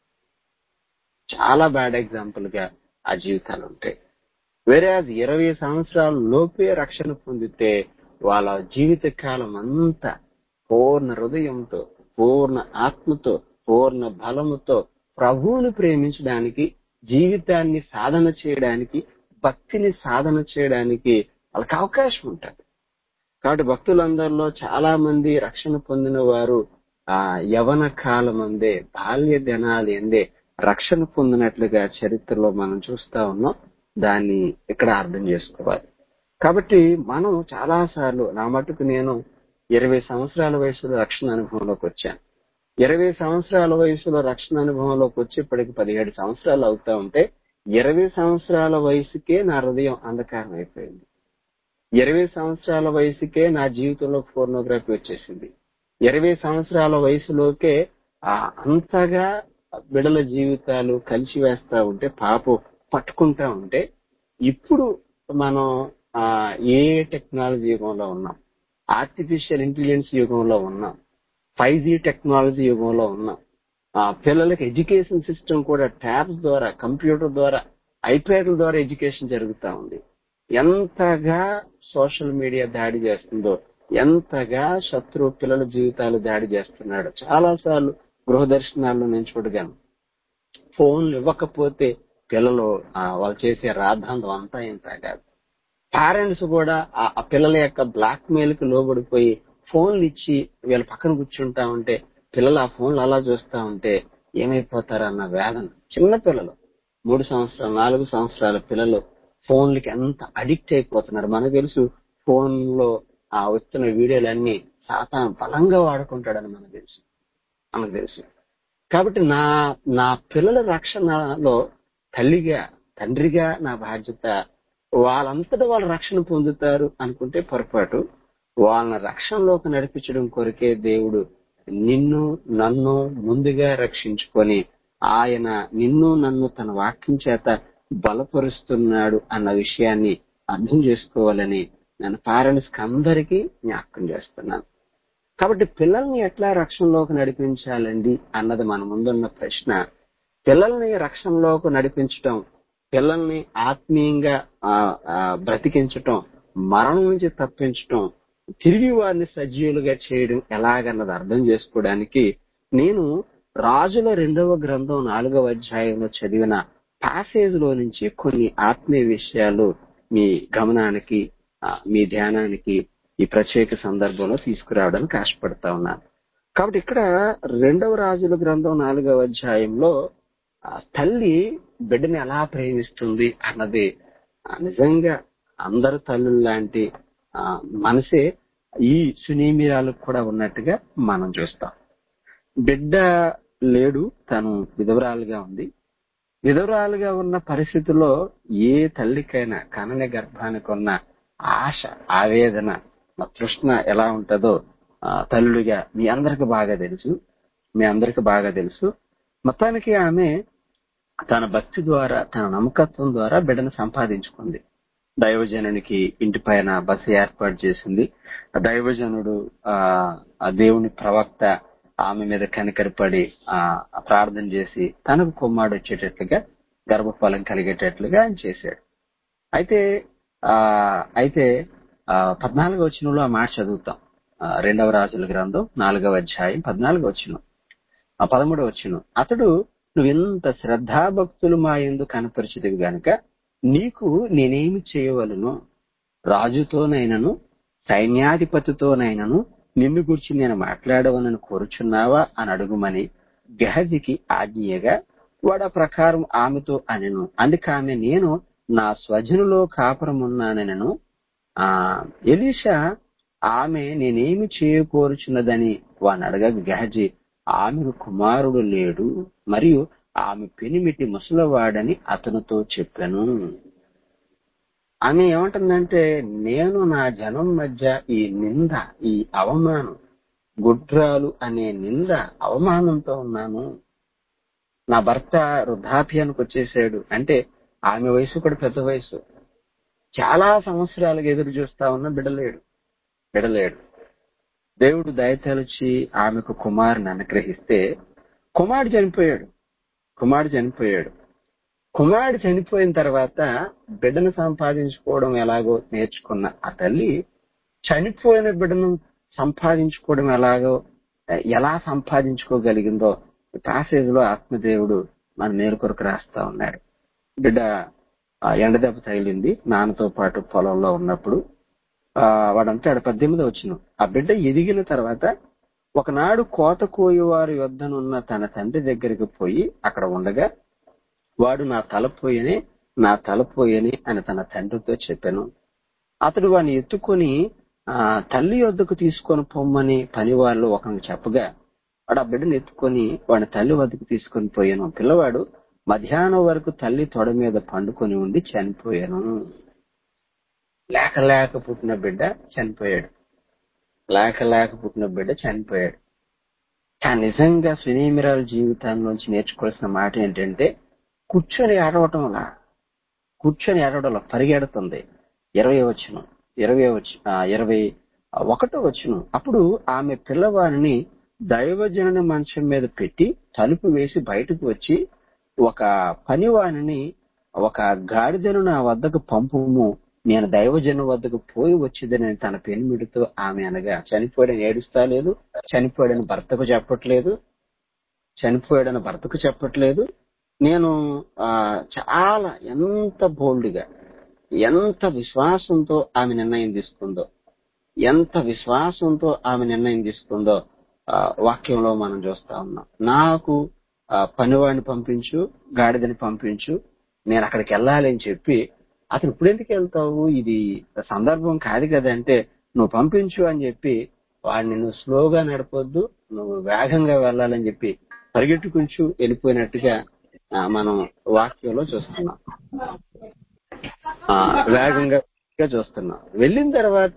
చాలా బ్యాడ్ ఎగ్జాంపుల్ గా ఆ జీవితాలు ఉంటాయి వేరే అది ఇరవై సంవత్సరాల లోపే రక్షణ పొందితే వాళ్ళ జీవిత కాలం అంతా పూర్ణ హృదయంతో పూర్ణ ఆత్మతో పూర్ణ బలముతో ప్రభువుని ప్రేమించడానికి జీవితాన్ని సాధన చేయడానికి భక్తిని సాధన చేయడానికి వాళ్ళకి అవకాశం ఉంటుంది కాబట్టి భక్తులందరిలో చాలా మంది రక్షణ పొందిన వారు ఆ యవన కాలం అందే బాల్య దినాలు ఎందే రక్షణ పొందినట్లుగా చరిత్రలో మనం చూస్తా ఉన్నాం దాన్ని ఇక్కడ అర్థం చేసుకోవాలి కాబట్టి మనం చాలా సార్లు నా మటుకు నేను ఇరవై సంవత్సరాల వయసులో రక్షణ అనుభవంలోకి వచ్చాను ఇరవై సంవత్సరాల వయసులో రక్షణ అనుభవంలోకి వచ్చి ఇప్పటికి పదిహేడు సంవత్సరాలు అవుతా ఉంటే ఇరవై సంవత్సరాల వయసుకే నా హృదయం అంధకారం అయిపోయింది ఇరవై సంవత్సరాల వయసుకే నా జీవితంలో ఫోర్నోగ్రఫీ వచ్చేసింది ఇరవై సంవత్సరాల వయసులోకే ఆ అంతగా బిడల జీవితాలు కలిసి వేస్తా ఉంటే పాపం పట్టుకుంటా ఉంటే ఇప్పుడు మనం ఆ ఏ టెక్నాలజీ యుగంలో ఉన్నాం ఆర్టిఫిషియల్ ఇంటెలిజెన్స్ యుగంలో ఉన్నాం ఫైవ్ జీ టెక్నాలజీ యుగంలో ఉన్నాం ఆ పిల్లలకి ఎడ్యుకేషన్ సిస్టమ్ కూడా ట్యాబ్స్ ద్వారా కంప్యూటర్ ద్వారా ఐప్యాడ్ల ద్వారా ఎడ్యుకేషన్ జరుగుతా ఉంది ఎంతగా సోషల్ మీడియా దాడి చేస్తుందో ఎంతగా శత్రు పిల్లల జీవితాలు దాడి చేస్తున్నాడు చాలా సార్లు గృహ దర్శనాల్లో నేను చూడగాను ఫోన్లు ఇవ్వకపోతే పిల్లలు ఆ, వాళ్ళు చేసే రాద్ధాంతం అంతా ఇంత కాదు పేరెంట్స్ కూడా ఆ ఆ పిల్లల యొక్క బ్లాక్ మెయిల్ కి లోబడిపోయి ఫోన్లు ఇచ్చి వీళ్ళ పక్కన కూర్చుంటా ఉంటే పిల్లలు ఆ ఫోన్లు అలా చూస్తా ఉంటే ఏమైపోతారన్న వేదన చిన్న పిల్లలు మూడు సంవత్సరాలు నాలుగు సంవత్సరాల పిల్లలు ఫోన్లకి ఎంత అడిక్ట్ అయిపోతున్నారు మనకు తెలుసు ఫోన్ లో ఆ వస్తున్న వీడియోలన్నీ సాతాను బలంగా వాడుకుంటాడని మనకు తెలుసు మనకు తెలుసు కాబట్టి నా నా పిల్లల రక్షణలో తల్లిగా తండ్రిగా నా బాధ్యత వాళ్ళంతటా వాళ్ళు రక్షణ పొందుతారు అనుకుంటే పొరపాటు వాళ్ళని రక్షణలోకి నడిపించడం కొరకే దేవుడు నిన్ను నన్ను ముందుగా రక్షించుకొని ఆయన నిన్ను నన్ను తన వాక్యం చేత బలపరుస్తున్నాడు అన్న విషయాన్ని అర్థం చేసుకోవాలని నేను పేరెంట్స్ కి అందరికీ జ్ఞాపకం చేస్తున్నాను కాబట్టి పిల్లల్ని ఎట్లా రక్షణలోకి నడిపించాలండి అన్నది మన ముందున్న ప్రశ్న పిల్లల్ని రక్షణలోకి నడిపించటం పిల్లల్ని ఆత్మీయంగా ఆ, ఆ, బ్రతికించటం మరణం నుంచి తప్పించటం తిరిగి వారిని సజీవులుగా చేయడం ఎలాగన్నది అర్థం చేసుకోవడానికి నేను రాజుల రెండవ గ్రంథం నాలుగవ అధ్యాయంలో చదివిన ప్యాసేజ్ లో నుంచి కొన్ని ఆత్మీయ విషయాలు మీ గమనానికి ఆ, మీ ధ్యానానికి ఈ ప్రత్యేక సందర్భంలో తీసుకురావడానికి ఆశపడతా ఉన్నాను కాబట్టి ఇక్కడ రెండవ రాజుల గ్రంథం నాలుగవ అధ్యాయంలో ఆ తల్లి బిడ్డని ఎలా ప్రేమిస్తుంది అన్నది ఆ, నిజంగా అందరు తల్లులు లాంటి ఆ, మనసే ఈ సునీమిరాలకు కూడా ఉన్నట్టుగా మనం చూస్తాం బిడ్డ లేడు తను విధవరాలుగా ఉంది విధవరాలుగా ఉన్న పరిస్థితిలో ఏ తల్లికైనా కనని గర్భానికి ఉన్న ఆశ ఆవేదన ఆ తృష్ణ ఎలా ఉంటుందో ఆ, తల్లుడిగా మీ అందరికి బాగా తెలుసు మీ అందరికి బాగా తెలుసు మొత్తానికి ఆమె తన భక్తి ద్వారా తన నమ్మకత్వం ద్వారా బిడ్డను సంపాదించుకుంది దైవజనునికి ఇంటి పైన బస ఏర్పాటు చేసింది ఆ దైవజనుడు ఆ ఆ దేవుని ప్రవక్త ఆమె మీద కనికరపడి ఆ ప్రార్థన చేసి తనకు కుమ్మాడు వచ్చేటట్లుగా గర్భఫలం కలిగేటట్లుగా ఆయన చేశాడు అయితే ఆ అయితే ఆ పద్నాలుగో వచనంలో ఆ మాట చదువుతాం ఆ, రెండవ రాజుల గ్రంథం నాలుగవ అధ్యాయం పద్నాలుగో వచనం ఆ పదమూడవ వచ్చును అతడు నువ్వు ఎంత శ్రద్ధాభక్తులు మా ఎందు కనపరిచిదివి గనుక నీకు నేనేమి చేయవలను రాజుతోనైనను సైన్యాధిపతితోనైనను నిన్ను గురించి నేను మాట్లాడవనని కోరుచున్నావా అని అడుగుమని గహజికి ఆజ్ఞగా వాడు ఆ ప్రకారం ఆమెతో అనెను అందుకు ఆమె నేను నా స్వజనులో కాపురమున్నానెనను ఆ ఎలీషా ఆమె నేనేమి చేయకోరుచున్నదని వాని అడగ గహజి ఆమెకు కుమారుడు లేడు మరియు ఆమె పెనిమిటి ముసలవాడని అతనితో చెప్పాను ఆమె ఏమంటుందంటే నేను నా జనం మధ్య ఈ నింద ఈ అవమానం గుడ్రాలు అనే నింద అవమానంతో ఉన్నాను నా భర్త వృద్ధాప్యానికి వచ్చేసాడు అంటే ఆమె వయసు కూడా పెద్ద వయసు చాలా సంవత్సరాలుగా ఎదురు చూస్తా ఉన్న బిడలేడు బిడలేడు దేవుడు దయతలచి ఆమెకు కుమారుని అనుగ్రహిస్తే కుమారుడు చనిపోయాడు కుమారుడు చనిపోయాడు కుమారుడు చనిపోయిన తర్వాత బిడ్డను సంపాదించుకోవడం ఎలాగో నేర్చుకున్న ఆ తల్లి చనిపోయిన బిడ్డను సంపాదించుకోవడం ఎలాగో ఎలా సంపాదించుకోగలిగిందో ప్యాసేజ్ లో ఆత్మదేవుడు మన మేలు కొరకు రాస్తా ఉన్నాడు బిడ్డ ఆ, ఎండదెబ్బ తగిలింది నాన్నతో పాటు పొలంలో ఉన్నప్పుడు ఆ, వాడంటాడు పద్దెనిమిది వచ్చిన ఆ బిడ్డ ఎదిగిన తర్వాత ఒకనాడు కోత కోయువారి యొద్దనున్న తన తండ్రి దగ్గరికి పోయి అక్కడ ఉండగా వాడు నా తల పోయని నా తల పోయని అని తన తండ్రితో చెప్పాను అతడు వాడిని ఎత్తుకొని ఆ తల్లి వద్దకు తీసుకొని పొమ్మని పని వాళ్ళు ఒకరికి చెప్పగా వాడు ఆ బిడ్డను ఎత్తుకొని వాడిని తల్లి వద్దకు తీసుకొని పోయాను పిల్లవాడు మధ్యాహ్నం వరకు తల్లి తొడ మీద పండుకొని ఉండి చనిపోయాను లేక లేక పుట్టిన బిడ్డ చనిపోయాడు లేక లేక పుట్టిన బిడ్డ చనిపోయాడు కానీ నిజంగా సునీమిరాల జీవితాన్ని నేర్చుకోవాల్సిన మాట ఏంటంటే కూర్చొని ఏడవటంలా కూర్చొని ఏడవడంలో పరిగెడుతుంది ఇరవై వచ్చిన ఇరవై వచ్చి ఆ, ఇరవై ఒకటో వచ్చును అప్పుడు ఆమె పిల్లవారిని దైవజనుని మంచం మీద పెట్టి తలుపు వేసి బయటకు వచ్చి ఒక పనివానిని ఒక గాడిదను నా వద్దకు పంపుము నేను దైవజను వద్దకు పోయి వచ్చిందని తన పెనిమిడితో ఆమె అనగా చనిపోయాడని ఏడుస్తా లేదు చనిపోయాడని భర్తకు చెప్పట్లేదు చనిపోయాడని భర్తకు చెప్పట్లేదు నేను ఆ, చాలా ఎంత బోల్డ్ గా ఎంత విశ్వాసంతో ఆమె నిర్ణయం తీసుకుందో ఎంత విశ్వాసంతో ఆమె నిర్ణయం తీసుకుందో ఆ, వాక్యంలో మనం చూస్తా ఉన్నాం నాకు ఆ, పనివాడిని పంపించు గాడిదని పంపించు నేను అక్కడికి వెళ్ళాలి అని చెప్పి అతను ఇప్పుడు ఎందుకు వెళ్తావు ఇది సందర్భం కాదు కదా అంటే నువ్వు పంపించు అని చెప్పి వాడిని నువ్వు స్లోగా నడపొద్దు నువ్వు వేగంగా వెళ్ళాలని చెప్పి పరిగెట్టుకుంటూ వెళ్ళిపోయినట్టుగా ఆ, మనం వాక్యంలో చూస్తున్నాం ఆ, వేగంగా చూస్తున్నాం వెళ్ళిన తర్వాత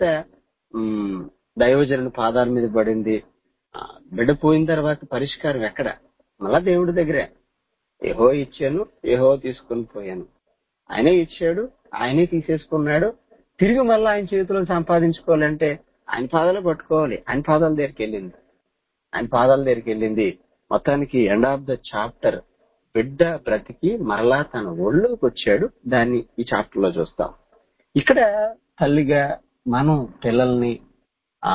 ఉమ్, దైవజనుని పాదాల మీద పడింది ఆ, బిడ్డ పోయిన తర్వాత పరిష్కారం ఎక్కడ మళ్ళా దేవుడి దగ్గరే ఏహో ఇచ్చాను ఏహో తీసుకొని పోయాను ఆయనే ఇచ్చాడు ఆయనే తీసేసుకున్నాడు తిరిగి మళ్ళీ ఆయన చేతిలో సంపాదించుకోవాలంటే ఆయన పాదాలు పట్టుకోవాలి ఆయన పాదాల దగ్గరికి వెళ్ళింది ఆయన పాదాల దగ్గరికి వెళ్ళింది మొత్తానికి ఎండ్ ఆఫ్ ద చాప్టర్ బిడ్డ బ్రతికి మరలా తన ఒళ్ళోకి వచ్చాడు దాన్ని ఈ చాప్టర్ లో చూస్తాం ఇక్కడ తల్లిగా మనం పిల్లల్ని ఆ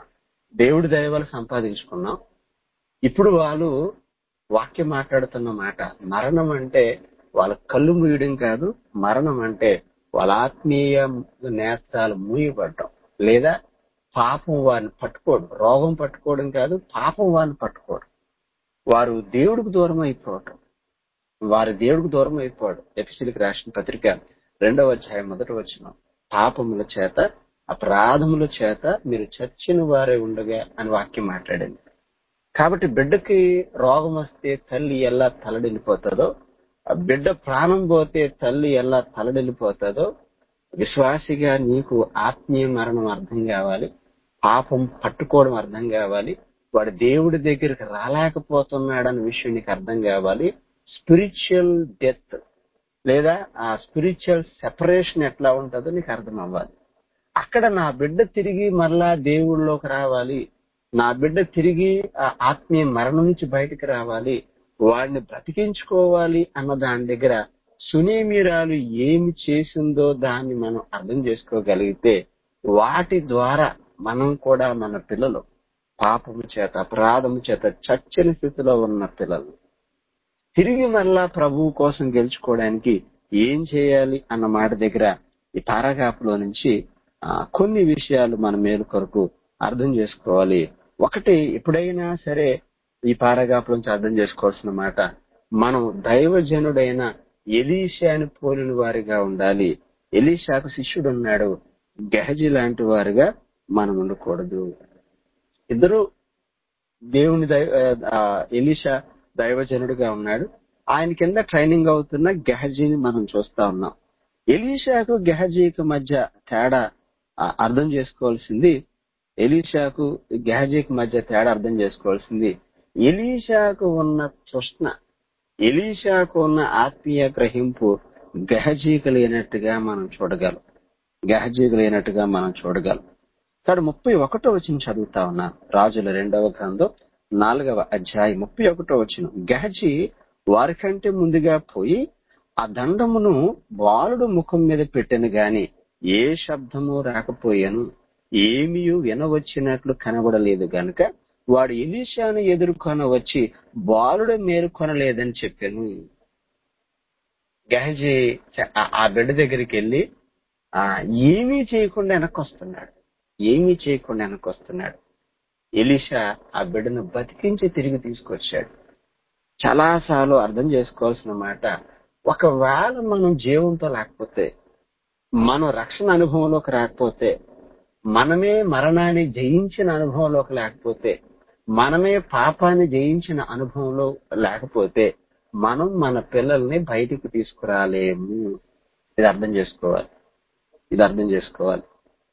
దేవుడి దయవల్ల సంపాదించుకున్నాం ఇప్పుడు వాళ్ళు వాక్యం మాట్లాడుతున్న మాట మరణం అంటే వాళ్ళ కళ్ళు మూయడం కాదు మరణం అంటే వాళ్ళ ఆత్మీయ నేత్రాలు మూయబడటం లేదా పాపం వారిని పట్టుకోవడం రోగం పట్టుకోవడం కాదు పాపం వారిని పట్టుకోవడం వారు దేవుడికి దూరం అయిపోవటం వారి దేవుడికి దూరం అయిపోవడం ఎపిసిలికి రాసిన పత్రిక రెండవ అధ్యాయం మొదట వచ్చిన పాపముల చేత అపరాధముల చేత మీరు చచ్చిన వారే ఉండగా అని వాక్యం మాట్లాడింది కాబట్టి బిడ్డకి రోగం వస్తే తల్లి ఎలా తలడిల్లిపోతుందో ఆ బిడ్డ ప్రాణం పోతే తల్లి ఎలా తలడిల్లిపోతుందో విశ్వాసిగా నీకు ఆత్మీయ మరణం అర్థం కావాలి పాపం పట్టుకోవడం అర్థం కావాలి వాడు దేవుడి దగ్గరికి రాలేకపోతున్నాడన్న విషయం నీకు అర్థం కావాలి స్పిరిచువల్ డెత్ లేదా ఆ స్పిరిచువల్ సెపరేషన్ ఎట్లా ఉంటుందో నీకు అర్థం అవ్వాలి అక్కడ నా బిడ్డ తిరిగి మరలా దేవుళ్ళలోకి రావాలి నా బిడ్డ తిరిగి ఆ ఆత్మీయ మరణం నుంచి బయటకు రావాలి వాడిని బ్రతికించుకోవాలి అన్న దాని దగ్గర సునీమిరాలు ఏమి చేసిందో దాన్ని మనం అర్థం చేసుకోగలిగితే వాటి ద్వారా మనం కూడా మన పిల్లలు పాపము చేత అపరాధము చేత చచ్చని స్థితిలో ఉన్న పిల్లలు తిరిగి మరలా ప్రభువు కోసం గెలుచుకోవడానికి ఏం చేయాలి అన్న మాట దగ్గర ఈ పారాగాపులో నుంచి ఆ, కొన్ని విషయాలు మన మేలు కొరకు అర్థం చేసుకోవాలి ఒకటి ఎప్పుడైనా సరే ఈ పారాగాపు నుంచి అర్థం చేసుకోవాల్సిన మాట మనం దైవజనుడైన ఎలీషాని పోలిన వారిగా ఉండాలి ఎలీషాకు శిష్యుడు ఉన్నాడు గెహజీ లాంటి వారిగా మనం ఉండకూడదు ఇద్దరు దేవుని దైవ ఆ, ఎలీషా దైవజనుడిగా ఉన్నాడు ఆయన కింద ట్రైనింగ్ అవుతున్న గెహజీని మనం చూస్తా ఉన్నాం ఎలీషాకు గెహజీకి మధ్య తేడా ఆ, అర్థం చేసుకోవాల్సింది ఎలీషాకు గెహజీకి మధ్య తేడా అర్థం చేసుకోవాల్సింది ఎలీషాకు ఉన్న తృష్ణ ఎలీషాకు ఉన్న ఆత్మీయ గ్రహింపు గెహజీకి లేనట్టుగా మనం చూడగలం గెహజీకి లేనట్టుగా మనం చూడగలం ఇక్కడ ముప్పై ఒకటో వచ్చిన చదువుతా ఉన్నా రాజుల రెండవ గ్రంథం నాలుగవ అధ్యాయం ముప్పై ఒకటో వచ్చిన గెహజీ వారికంటే ముందుగా పోయి ఆ దండమును బాలుడు ముఖం మీద పెట్టాను గాని ఏ శబ్దము రాకపోయాను ఏమీ వినవచ్చినట్లు కనబడలేదు గనుక వాడు ఎలీషాను ఎదుర్కొన వచ్చి బాలుడు మేలుకొనలేదని చెప్పాను గహజీ చ- ఆ- ఆ బిడ్డ దగ్గరికి వెళ్ళి ఆ ఏమీ చేయకుండా వెనక్కి వస్తున్నాడు ఏమీ చేయకుండా వెనక్కి వస్తున్నాడు ఎలీషా ఆ బిడ్డను బతికించి తిరిగి తీసుకొచ్చాడు చాలాసార్లు అర్థం చేసుకోవాల్సిన మాట ఒకవేళ మనం జీవంతో లేకపోతే మనం రక్షణ అనుభవంలోకి రాకపోతే మనమే మరణాన్ని జయించిన అనుభవంలోకి లేకపోతే మనమే పాపాన్ని జయించిన అనుభవంలో లేకపోతే మనం మన పిల్లల్ని బయటికి తీసుకురాలేము ఇది అర్థం చేసుకోవాలి ఇది అర్థం చేసుకోవాలి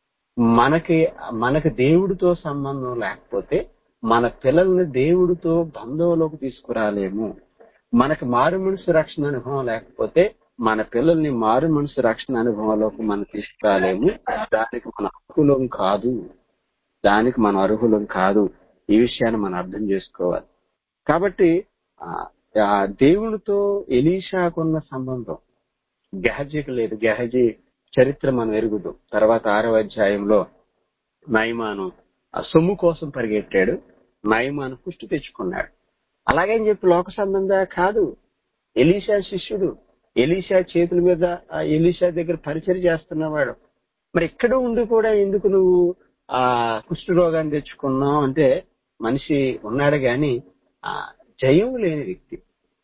మనకి మనకి దేవుడితో సంబంధం లేకపోతే మన పిల్లల్ని దేవుడితో బంధంలోకి తీసుకురాలేము మనకి మారు మనసు రక్షణ అనుభవం లేకపోతే మన పిల్లల్ని మారు మనసు రక్షణ అనుభవంలోకి మనం తీసుకురాలేము దానికి మన అర్హులం కాదు దానికి మన అర్హులం కాదు ఈ విషయాన్ని మనం అర్థం చేసుకోవాలి కాబట్టి ఆ, ఆ దేవునితో ఎలీషాకున్న సంబంధం గెహజీకి లేదు గెహజీ చరిత్ర మనం ఎరుగుదు తర్వాత ఆరవ అధ్యాయంలో నయమాను ఆ సొమ్ము కోసం పరిగెట్టాడు నయమాను పుష్టి తెచ్చుకున్నాడు అలాగని చెప్పి లోక సంబంధ కాదు ఎలీషా శిష్యుడు ఎలీషా చేతుల మీద ఆ ఎలీషా దగ్గర పరిచయం చేస్తున్నవాడు మరి ఇక్కడ ఉండి కూడా ఎందుకు నువ్వు ఆ కుష్ఠ రోగాన్ని తెచ్చుకున్నావు అంటే మనిషి ఉన్నాడు గాని ఆ జయం లేని వ్యక్తి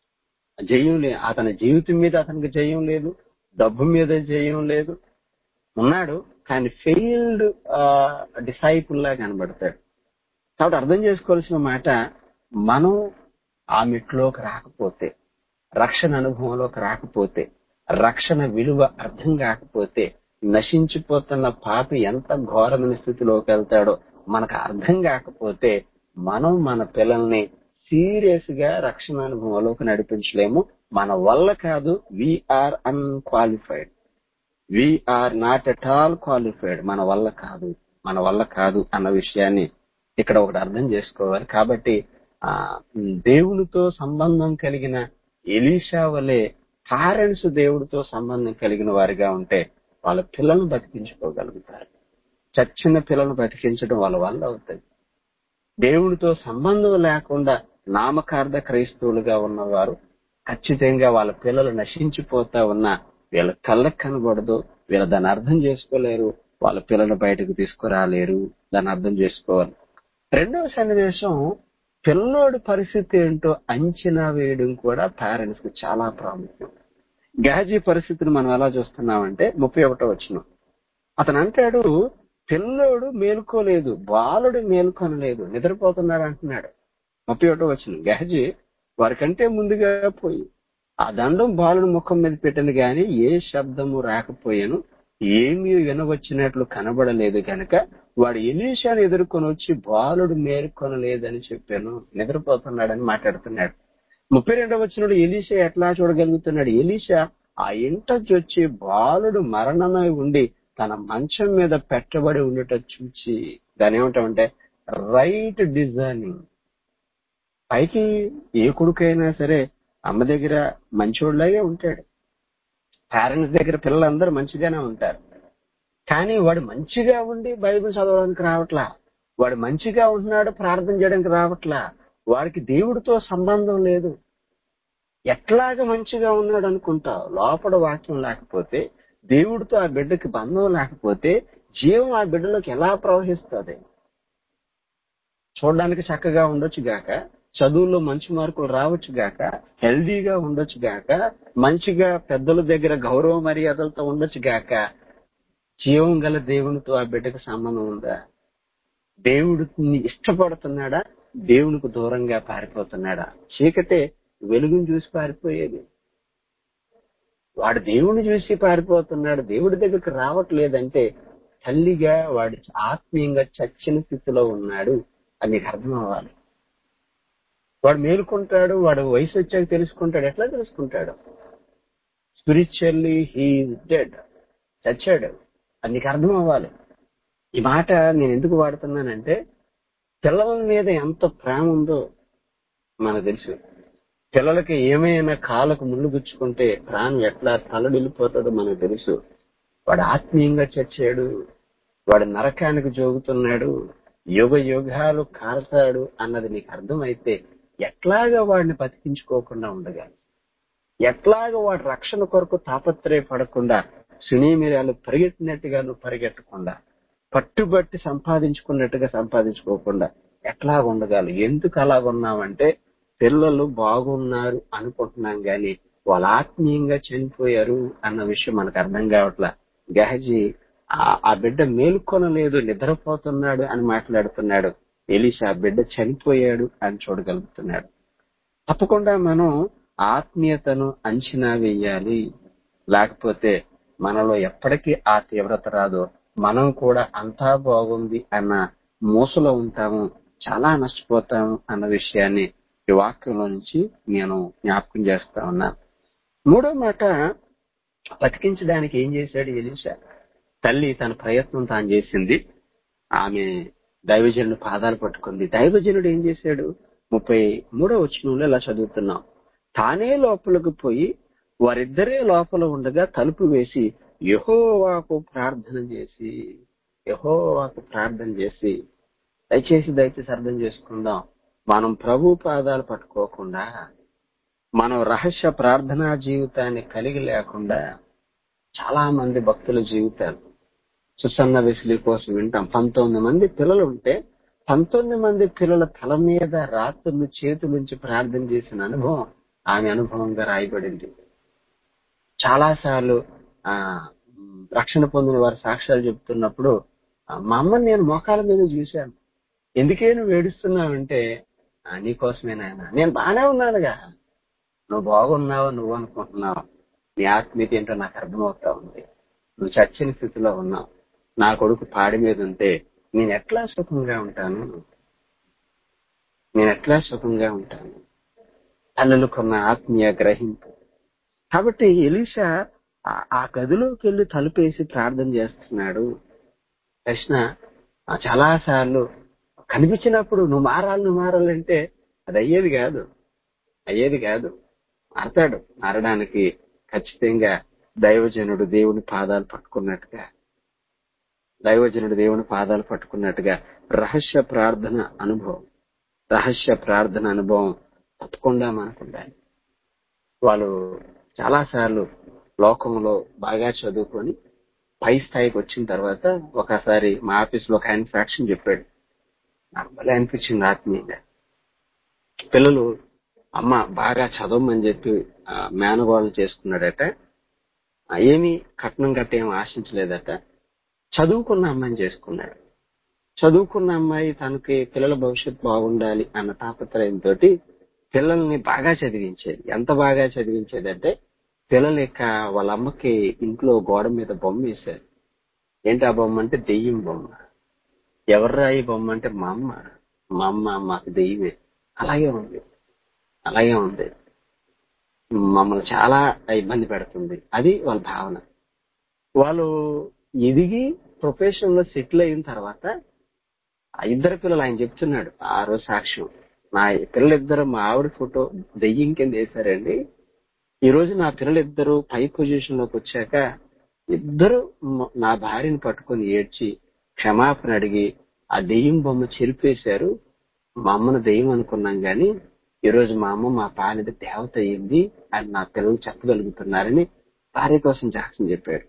జయం లే అతని జీవితం మీద అతనికి జయం లేదు డబ్బు మీద జయం లేదు ఉన్నాడు కానీ ఫెయిల్డ్ డిసైపుల్ లా కనబడతాడు కాబట్టి అర్థం చేసుకోవాల్సిన మాట మనం ఆ మెట్లోకి రాకపోతే రక్షణ అనుభవంలోకి రాకపోతే రక్షణ విలువ అర్థం కాకపోతే నశించిపోతున్న పాపి ఎంత ఘోరమైన స్థితిలోకి వెళ్తాడో మనకు అర్థం కాకపోతే మనం మన పిల్లల్ని సీరియస్ గా రక్షణ అనుభవంలోకి నడిపించలేము మన వల్ల కాదు we are unqualified we are not at all qualified మన వల్ల కాదు మన వల్ల కాదు అన్న విషయాన్ని ఇక్కడ ఒకటి అర్థం చేసుకోవాలి కాబట్టి ఆ దేవునితో సంబంధం కలిగిన ఎలీషా వలె పేరెంట్స్ దేవుడితో సంబంధం కలిగిన వారిగా ఉంటే వాళ్ళ పిల్లలను బతికించుకోగలుగుతారు చచ్చిన పిల్లలను బతికించడం వాళ్ళ వల్ల అవుతుంది దేవుడితో సంబంధం లేకుండా నామకార్థ క్రైస్తవులుగా ఉన్నవారు ఖచ్చితంగా వాళ్ళ పిల్లలు నశించిపోతా ఉన్నా వీళ్ళ కళ్ళకు కనబడదు వీళ్ళ దాన్ని అర్థం చేసుకోలేరు వాళ్ళ పిల్లలు బయటకు తీసుకురాలేరు దాన్ని అర్థం చేసుకోవాలి రెండవ సన్నివేశం పిల్లోడి పరిస్థితి ఏంటో అంచనా వేయడం కూడా పేరెంట్స్ కి చాలా ప్రాముఖ్యం గహజీ పరిస్థితిని మనం ఎలా చూస్తున్నామంటే ముప్పై ఒకటో వచ్చిన అతను అంటాడు పిల్లోడు మేలుకోలేదు బాలుడు మేలుకొనలేదు నిద్రపోతున్నాడు అంటున్నాడు ముప్పై ఒకటో వచ్చిన గహజీ వారికంటే ముందుగా పోయి ఆ దండం బాలుడు ముఖం మీద పెట్టింది గాని ఏ శబ్దము రాకపోయాను ఏమీ వినవచ్చినట్లు కనబడలేదు గనక వాడు ఎలీషాను ఎదుర్కొని వచ్చి బాలుడు మేలుకొనలేదని చెప్పాను నిద్రపోతున్నాడని మాట్లాడుతున్నాడు ముప్పై రెండవ వచ్చినప్పుడు ఎలీషా ఎట్లా చూడగలుగుతున్నాడు ఎలీషా ఆ ఇంట వచ్చి బాలుడు మరణమై ఉండి తన మంచం మీద పెట్టబడి ఉండట చూచి దాని ఏమంటామంటే రైట్ డిజైనింగ్ పైకి ఏ కొడుకైనా సరే అమ్మ దగ్గర మంచోళ్ళలాగే ఉంటాడు పేరెంట్స్ దగ్గర పిల్లలందరూ మంచిగానే ఉంటారు కానీ వాడు మంచిగా ఉండి బైబిల్ చదవడానికి రావట్లా వాడు మంచిగా ఉంటున్నాడు ప్రార్థన చేయడానికి రావట్లా వాడికి దేవుడితో సంబంధం లేదు ఎట్లాగ మంచిగా ఉన్నాడు అనుకుంటావు లోపల వాక్యం లేకపోతే దేవుడితో ఆ బిడ్డకి బంధం లేకపోతే జీవం ఆ బిడ్డలోకి ఎలా ప్రవహిస్తుంది చూడడానికి చక్కగా ఉండొచ్చు గాక చదువుల్లో మంచి మార్కులు రావచ్చు గాక హెల్దీగా ఉండొచ్చు గాక మంచిగా పెద్దల దగ్గర గౌరవ మర్యాదలతో ఉండొచ్చు గాక జీవం గల దేవునితో ఆ బిడ్డకు సంబంధం ఉందా దేవుడిని ఇష్టపడుతున్నాడా దేవునికి దూరంగా పారిపోతున్నాడా చీకటే వెలుగును చూసి పారిపోయేది వాడు దేవుని చూసి పారిపోతున్నాడు దేవుడి దగ్గరికి రావట్లేదంటే తల్లిగా వాడు ఆత్మీయంగా చచ్చిన స్థితిలో ఉన్నాడు అది నీకు అర్థం అవ్వాలి వాడు మేలుకుంటాడు వాడు వయసు వచ్చాక తెలుసుకుంటాడు ఎట్లా తెలుసుకుంటాడు స్పిరిచువల్లీ హీ డెడ్ చచ్చాడు అది నీకు అర్థం అవ్వాలి ఈ మాట నేను ఎందుకు వాడుతున్నానంటే పిల్లల మీద ఎంత ప్రేమ ఉందో మనకు తెలుసు పిల్లలకి ఏమైనా కాళ్ళకు ముళ్ళు గుచ్చుకుంటే ప్రాణం ఎట్లా తలడిల్లిపోతుందో మనకు తెలుసు వాడు ఆత్మీయంగా చచ్చాడు వాడు నరకానికి జోగుతున్నాడు యుగ యుగాలు కారతాడు అన్నది నీకు అర్థమైతే ఎట్లాగా వాడిని బతికించుకోకుండా ఉండగలవు ఎట్లాగా వాడి రక్షణ కొరకు తాపత్రయపడకుండా సునీమిరాలు పరిగెట్టినట్టుగా నువ్వు పరిగెట్టకుండా పట్టుబట్టి సంపాదించుకున్నట్టుగా సంపాదించుకోకుండా ఎట్లా ఉండగలవు ఎందుకు అలా ఉన్నామంటే పిల్లలు బాగున్నారు అనుకుంటున్నాం గాని వాళ్ళు ఆత్మీయంగా చనిపోయారు అన్న విషయం మనకు అర్థం కావట్లా గహజీ ఆ- ఆ బిడ్డ మేలుకొనలేదు నిద్రపోతున్నాడు అని మాట్లాడుతున్నాడు ఎలీషా ఆ బిడ్డ చనిపోయాడు అని చూడగలుగుతున్నాడు తప్పకుండా మనం ఆత్మీయతను అంచనా వేయాలి లేకపోతే మనలో ఎప్పటికీ ఆ తీవ్రత రాదో మనం కూడా అంతా బాగుంది అన్న మూసలో ఉంటాము చాలా నష్టపోతాము అన్న విషయాన్ని ఈ వాక్యంలో నుంచి నేను జ్ఞాపకం చేస్తా ఉన్నాను మూడో మాట బతికించడానికి ఏం చేశాడు ఎలీషా తల్లి తన ప్రయత్నం తాను చేసింది ఆమె దైవజనుడు పాదాలు పట్టుకుంది దైవజనుడు ఏం చేశాడు ముప్పై మూడో వచనంలో ఇలా చదువుతున్నాం తానే లోపలికి పోయి వారిద్దరే లోపల ఉండగా తలుపు వేసి యహోవాకు ప్రార్థన చేసి యహోవాకు ప్రార్థన చేసి దయచేసి దయచేసి అర్థం చేసుకుందాం మనం ప్రభు పాదాలు పట్టుకోకుండా మనం రహస్య ప్రార్థనా జీవితాన్ని కలిగి లేకుండా చాలా మంది భక్తుల జీవితాలు సుసన్న వెసిలి కోసం వింటాం పంతొమ్మిది మంది పిల్లలు ఉంటే పంతొమ్మిది మంది పిల్లల తల మీద రాత్రులు చేతులుంచి ప్రార్థన చేసిన అనుభవం ఆమె అనుభవంగా రాయబడింది చాలా సార్లు ఆ ఉమ్, రక్షణ పొందిన వారి సాక్ష్యాలు చెప్తున్నప్పుడు ఆ, మా అమ్మని నేను మోకాల మీద చూశాను ఎందుకే నువ్వు ఏడుస్తున్నావంటే "ఆ, నీకోసమే నాయన నేను బాగానే ఉన్నానుగా నువ్వు బాగున్నావు నువ్వు అనుకుంటున్నావు నీ ఆత్మీయత ఏంటో నాకు అర్థమవుతా ఉంది నువ్వు చచ్చిన స్థితిలో ఉన్నావు నా కొడుకు పాడి మీద ఉంటే నేను ఎట్లా సుఖంగా ఉంటాను నేను ఎట్లా సుఖంగా ఉంటాను తల్లులకున్న ఆత్మీయ గ్రహింపు కాబట్టి ఎలీషా ఆ- ఆ గదిలోకి వెళ్ళి తలుపేసి ప్రార్థన చేస్తున్నాడు ప్రశ్న ఆ, చాలా సార్లు కనిపించినప్పుడు నువ్వు మారాలి నువ్వు మారాలంటే అది అయ్యేది కాదు అయ్యేది కాదు మారతాడు మారడానికి ఖచ్చితంగా దైవజనుడు దేవుని పాదాలు పట్టుకున్నట్టుగా దైవజనుడు దేవుని పాదాలు పట్టుకున్నట్టుగా రహస్య ప్రార్థన అనుభవం రహస్య ప్రార్థన అనుభవం తప్పకుండా మనకు ఉండాలి వాళ్ళు చాలా సార్లు లోకంలో బాగా చదువుకొని పై స్థాయికి వచ్చిన తర్వాత ఒకసారి మా ఆఫీస్ లో ఒక ఆయన సాక్ష్యం చెప్పాడు నాకు భలే అనిపించింది ఆత్మీయంగా పిల్లలు అమ్మ బాగా చదవమని చెప్పి ఆ, మేనగోడలు చేసుకున్నాడట ఆ, ఏమీ కట్నం గట్ట ఏం ఆశించలేదట చదువుకున్న అమ్మాయిని చేసుకున్నాడు చదువుకున్న అమ్మాయి తనకి పిల్లల భవిష్యత్తు బాగుండాలి అన్న తాపత్రయంతో పిల్లల్ని బాగా చదివించేది ఎంత బాగా చదివించేది అంటే పిల్లలు ఇక వాళ్ళ అమ్మకి ఇంట్లో గోడ మీద బొమ్మ వేశారు ఏంటి ఆ బొమ్మ అంటే దెయ్యం బొమ్మ ఎవర్రా ఈ బొమ్మ అంటే మా అమ్మ మా అమ్మ మాకు దెయ్యమే అలాగే ఉంది అలాగే ఉంది మమ్మల్ని చాలా ఇబ్బంది పెడుతుంది అది వాళ్ళ భావన వాళ్ళు ఎదిగి ప్రొఫెషన్ లో సెటిల్ అయిన తర్వాత ఆ ఇద్దరు పిల్లలు ఆయన చెప్తున్నాడు ఆ రోజు సాక్ష్యం నా పిల్లలిద్దరు మా ఆవిడ ఫోటో దెయ్యం కింద వేశారండి ఈ రోజు నా పిల్లలిద్దరూ పై పొజిషన్ లోకి వచ్చాక ఇద్దరు మ- నా భార్యను పట్టుకొని ఏడ్చి క్షమాపణ అడిగి ఆ దెయ్యం బొమ్మ చెరిపేశారు మా అమ్మను దెయ్యం అనుకున్నాం గాని ఈ రోజు మా అమ్మ మా పాలిట దేవత అయింది అని నా పిల్లలు చెప్పగలుగుతున్నారని భార్య కోసం సాక్ష్యం చెప్పాడు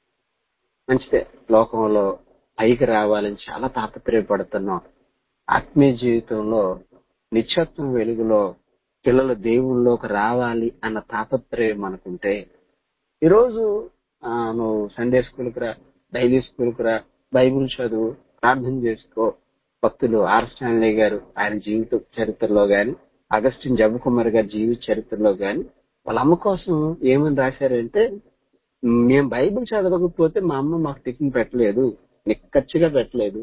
మంచిదే లోకంలో పైకి రావాలని చాలా తాపత్రయపడుతున్నాం ఆత్మీయ జీవితంలో నిత్యత్వం వెలుగులో పిల్లలు దేవుళ్ళలోకి రావాలి అన్న తాపత్రయం మనకుంటే ఈరోజు ఆ, నువ్వు సండే స్కూల్కి రా డైలీ స్కూల్కి రా బైబిల్ చదువు ప్రార్థన చేసుకో భక్తులు ఆర్ స్టాన్లీ గారు ఆయన జీవిత చరిత్రలో గాని అగస్టిన్ జబ్బకుమార్ గారి జీవిత చరిత్రలో గాని వాళ్ళ అమ్మ కోసం ఏమని రాశారంటే మేము బైబిల్ చదవకపోతే మా అమ్మ మాకు టిఫిన్ పెట్టలేదు నిక్కచ్చిగా పెట్టలేదు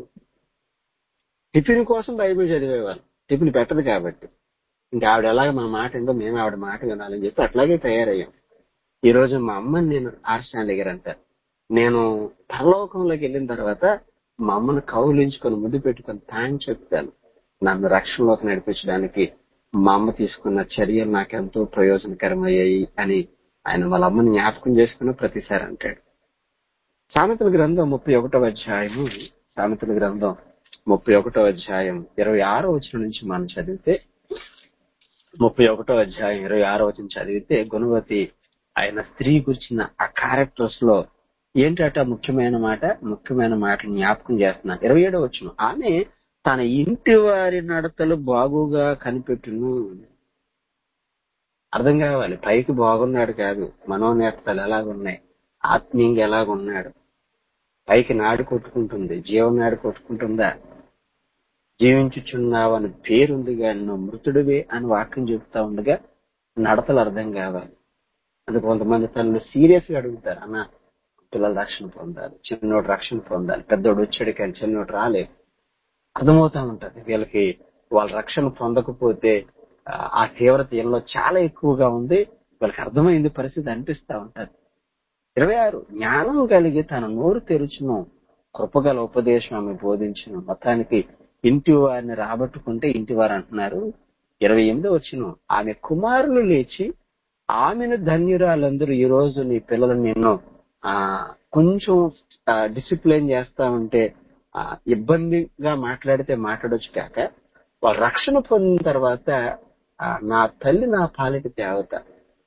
టిఫిన్ కోసం బైబిల్ చదివేవాళ్ళు టిఫిన్ పెట్టదు కాబట్టి ఇంకా ఆవిడ ఎలాగ మా మాట ఏంటో మేము ఆవిడ మాట వినాలని చెప్పి అట్లాగే తయారయ్యాం ఈ రోజు మా అమ్మని నేను ఆర్షాన్ దగ్గర అంటారు నేను పరలోకంలోకి వెళ్ళిన తర్వాత మా అమ్మను కౌలించుకొని ముద్దు పెట్టుకొని థ్యాంక్స్ చెప్తాను నన్ను రక్షణలోకి నడిపించడానికి మా అమ్మ తీసుకున్న చర్యలు నాకెంతో ప్రయోజనకరమయ్యాయి అని ఆయన వాళ్ళ అమ్మని జ్ఞాపకం చేసుకున్న ప్రతిసారి అంటాడు సామెతల గ్రంథం ముప్పై ఒకటవ అధ్యాయము సామెతల గ్రంథం ముప్పై ఒకటో అధ్యాయం ఇరవై ఆరో వచ్చిన నుంచి మనం చదివితే ముప్పై ఒకటో అధ్యాయం ఇరవై ఆరో వచ్చిన చదివితే గుణవతి ఆయన స్త్రీ గురించిన ఆ క్యారెక్టర్స్ లో ఏంటట ముఖ్యమైన మాట ముఖ్యమైన మాటలు జ్ఞాపకం చేస్తున్నాను ఇరవై ఏడో వచ్చిన ఆమె తన ఇంటి వారి నడతలు బాగుగా కనిపెట్టును అర్థం కావాలి పైకి బాగున్నాడు కాదు మనోనేతలు ఎలాగున్నాయి ఆత్మీయంగా ఎలాగున్నాడు పైకి నాడు కొట్టుకుంటుంది జీవం నాడు కొట్టుకుంటుందా జీవించుచున్నావని పేరుంది కానీ నువ్వు మృతుడివే అని వాక్యం చెబుతా ఉండగా నడతలు అర్థం కావాలి అది కొంతమంది తల్లు సీరియస్ గా అడుగుతారు అన్న పిల్లలు రక్షణ పొందాలి చిన్నోడు రక్షణ పొందాలి పెద్దోడు వచ్చాడు కానీ చిన్నోడు రాలేదు అర్థమవుతా ఉంటది వీళ్ళకి వాళ్ళ రక్షణ పొందకపోతే ఆ, ఆ తీవ్రత వీళ్ళలో చాలా ఎక్కువగా ఉంది వీళ్ళకి అర్థమైంది పరిస్థితి అనిపిస్తా ఉంటది ఇరవై ఆరు జ్ఞానం కలిగి తన నోరు తెరుచును కృపగల ఉపదేశం ఆమె బోధించును మొత్తానికి ఇంటి వారిని రాబట్టుకుంటే ఇంటి వారు అంటున్నారు ఇరవై ఎనిమిది వచ్చిన ఆమె కుమారులు లేచి ఆమెను ధన్యురాలందరూ ఈ రోజు నీ పిల్లలు నిన్ను ఆ కొంచెం డిసిప్లిన్ చేస్తా ఉంటే ఆ, ఇబ్బందిగా మాట్లాడితే మాట్లాడొచ్చు కాక వాళ్ళ రక్షణ పొందిన తర్వాత ఆ, నా తల్లి నా పాలిట దేవత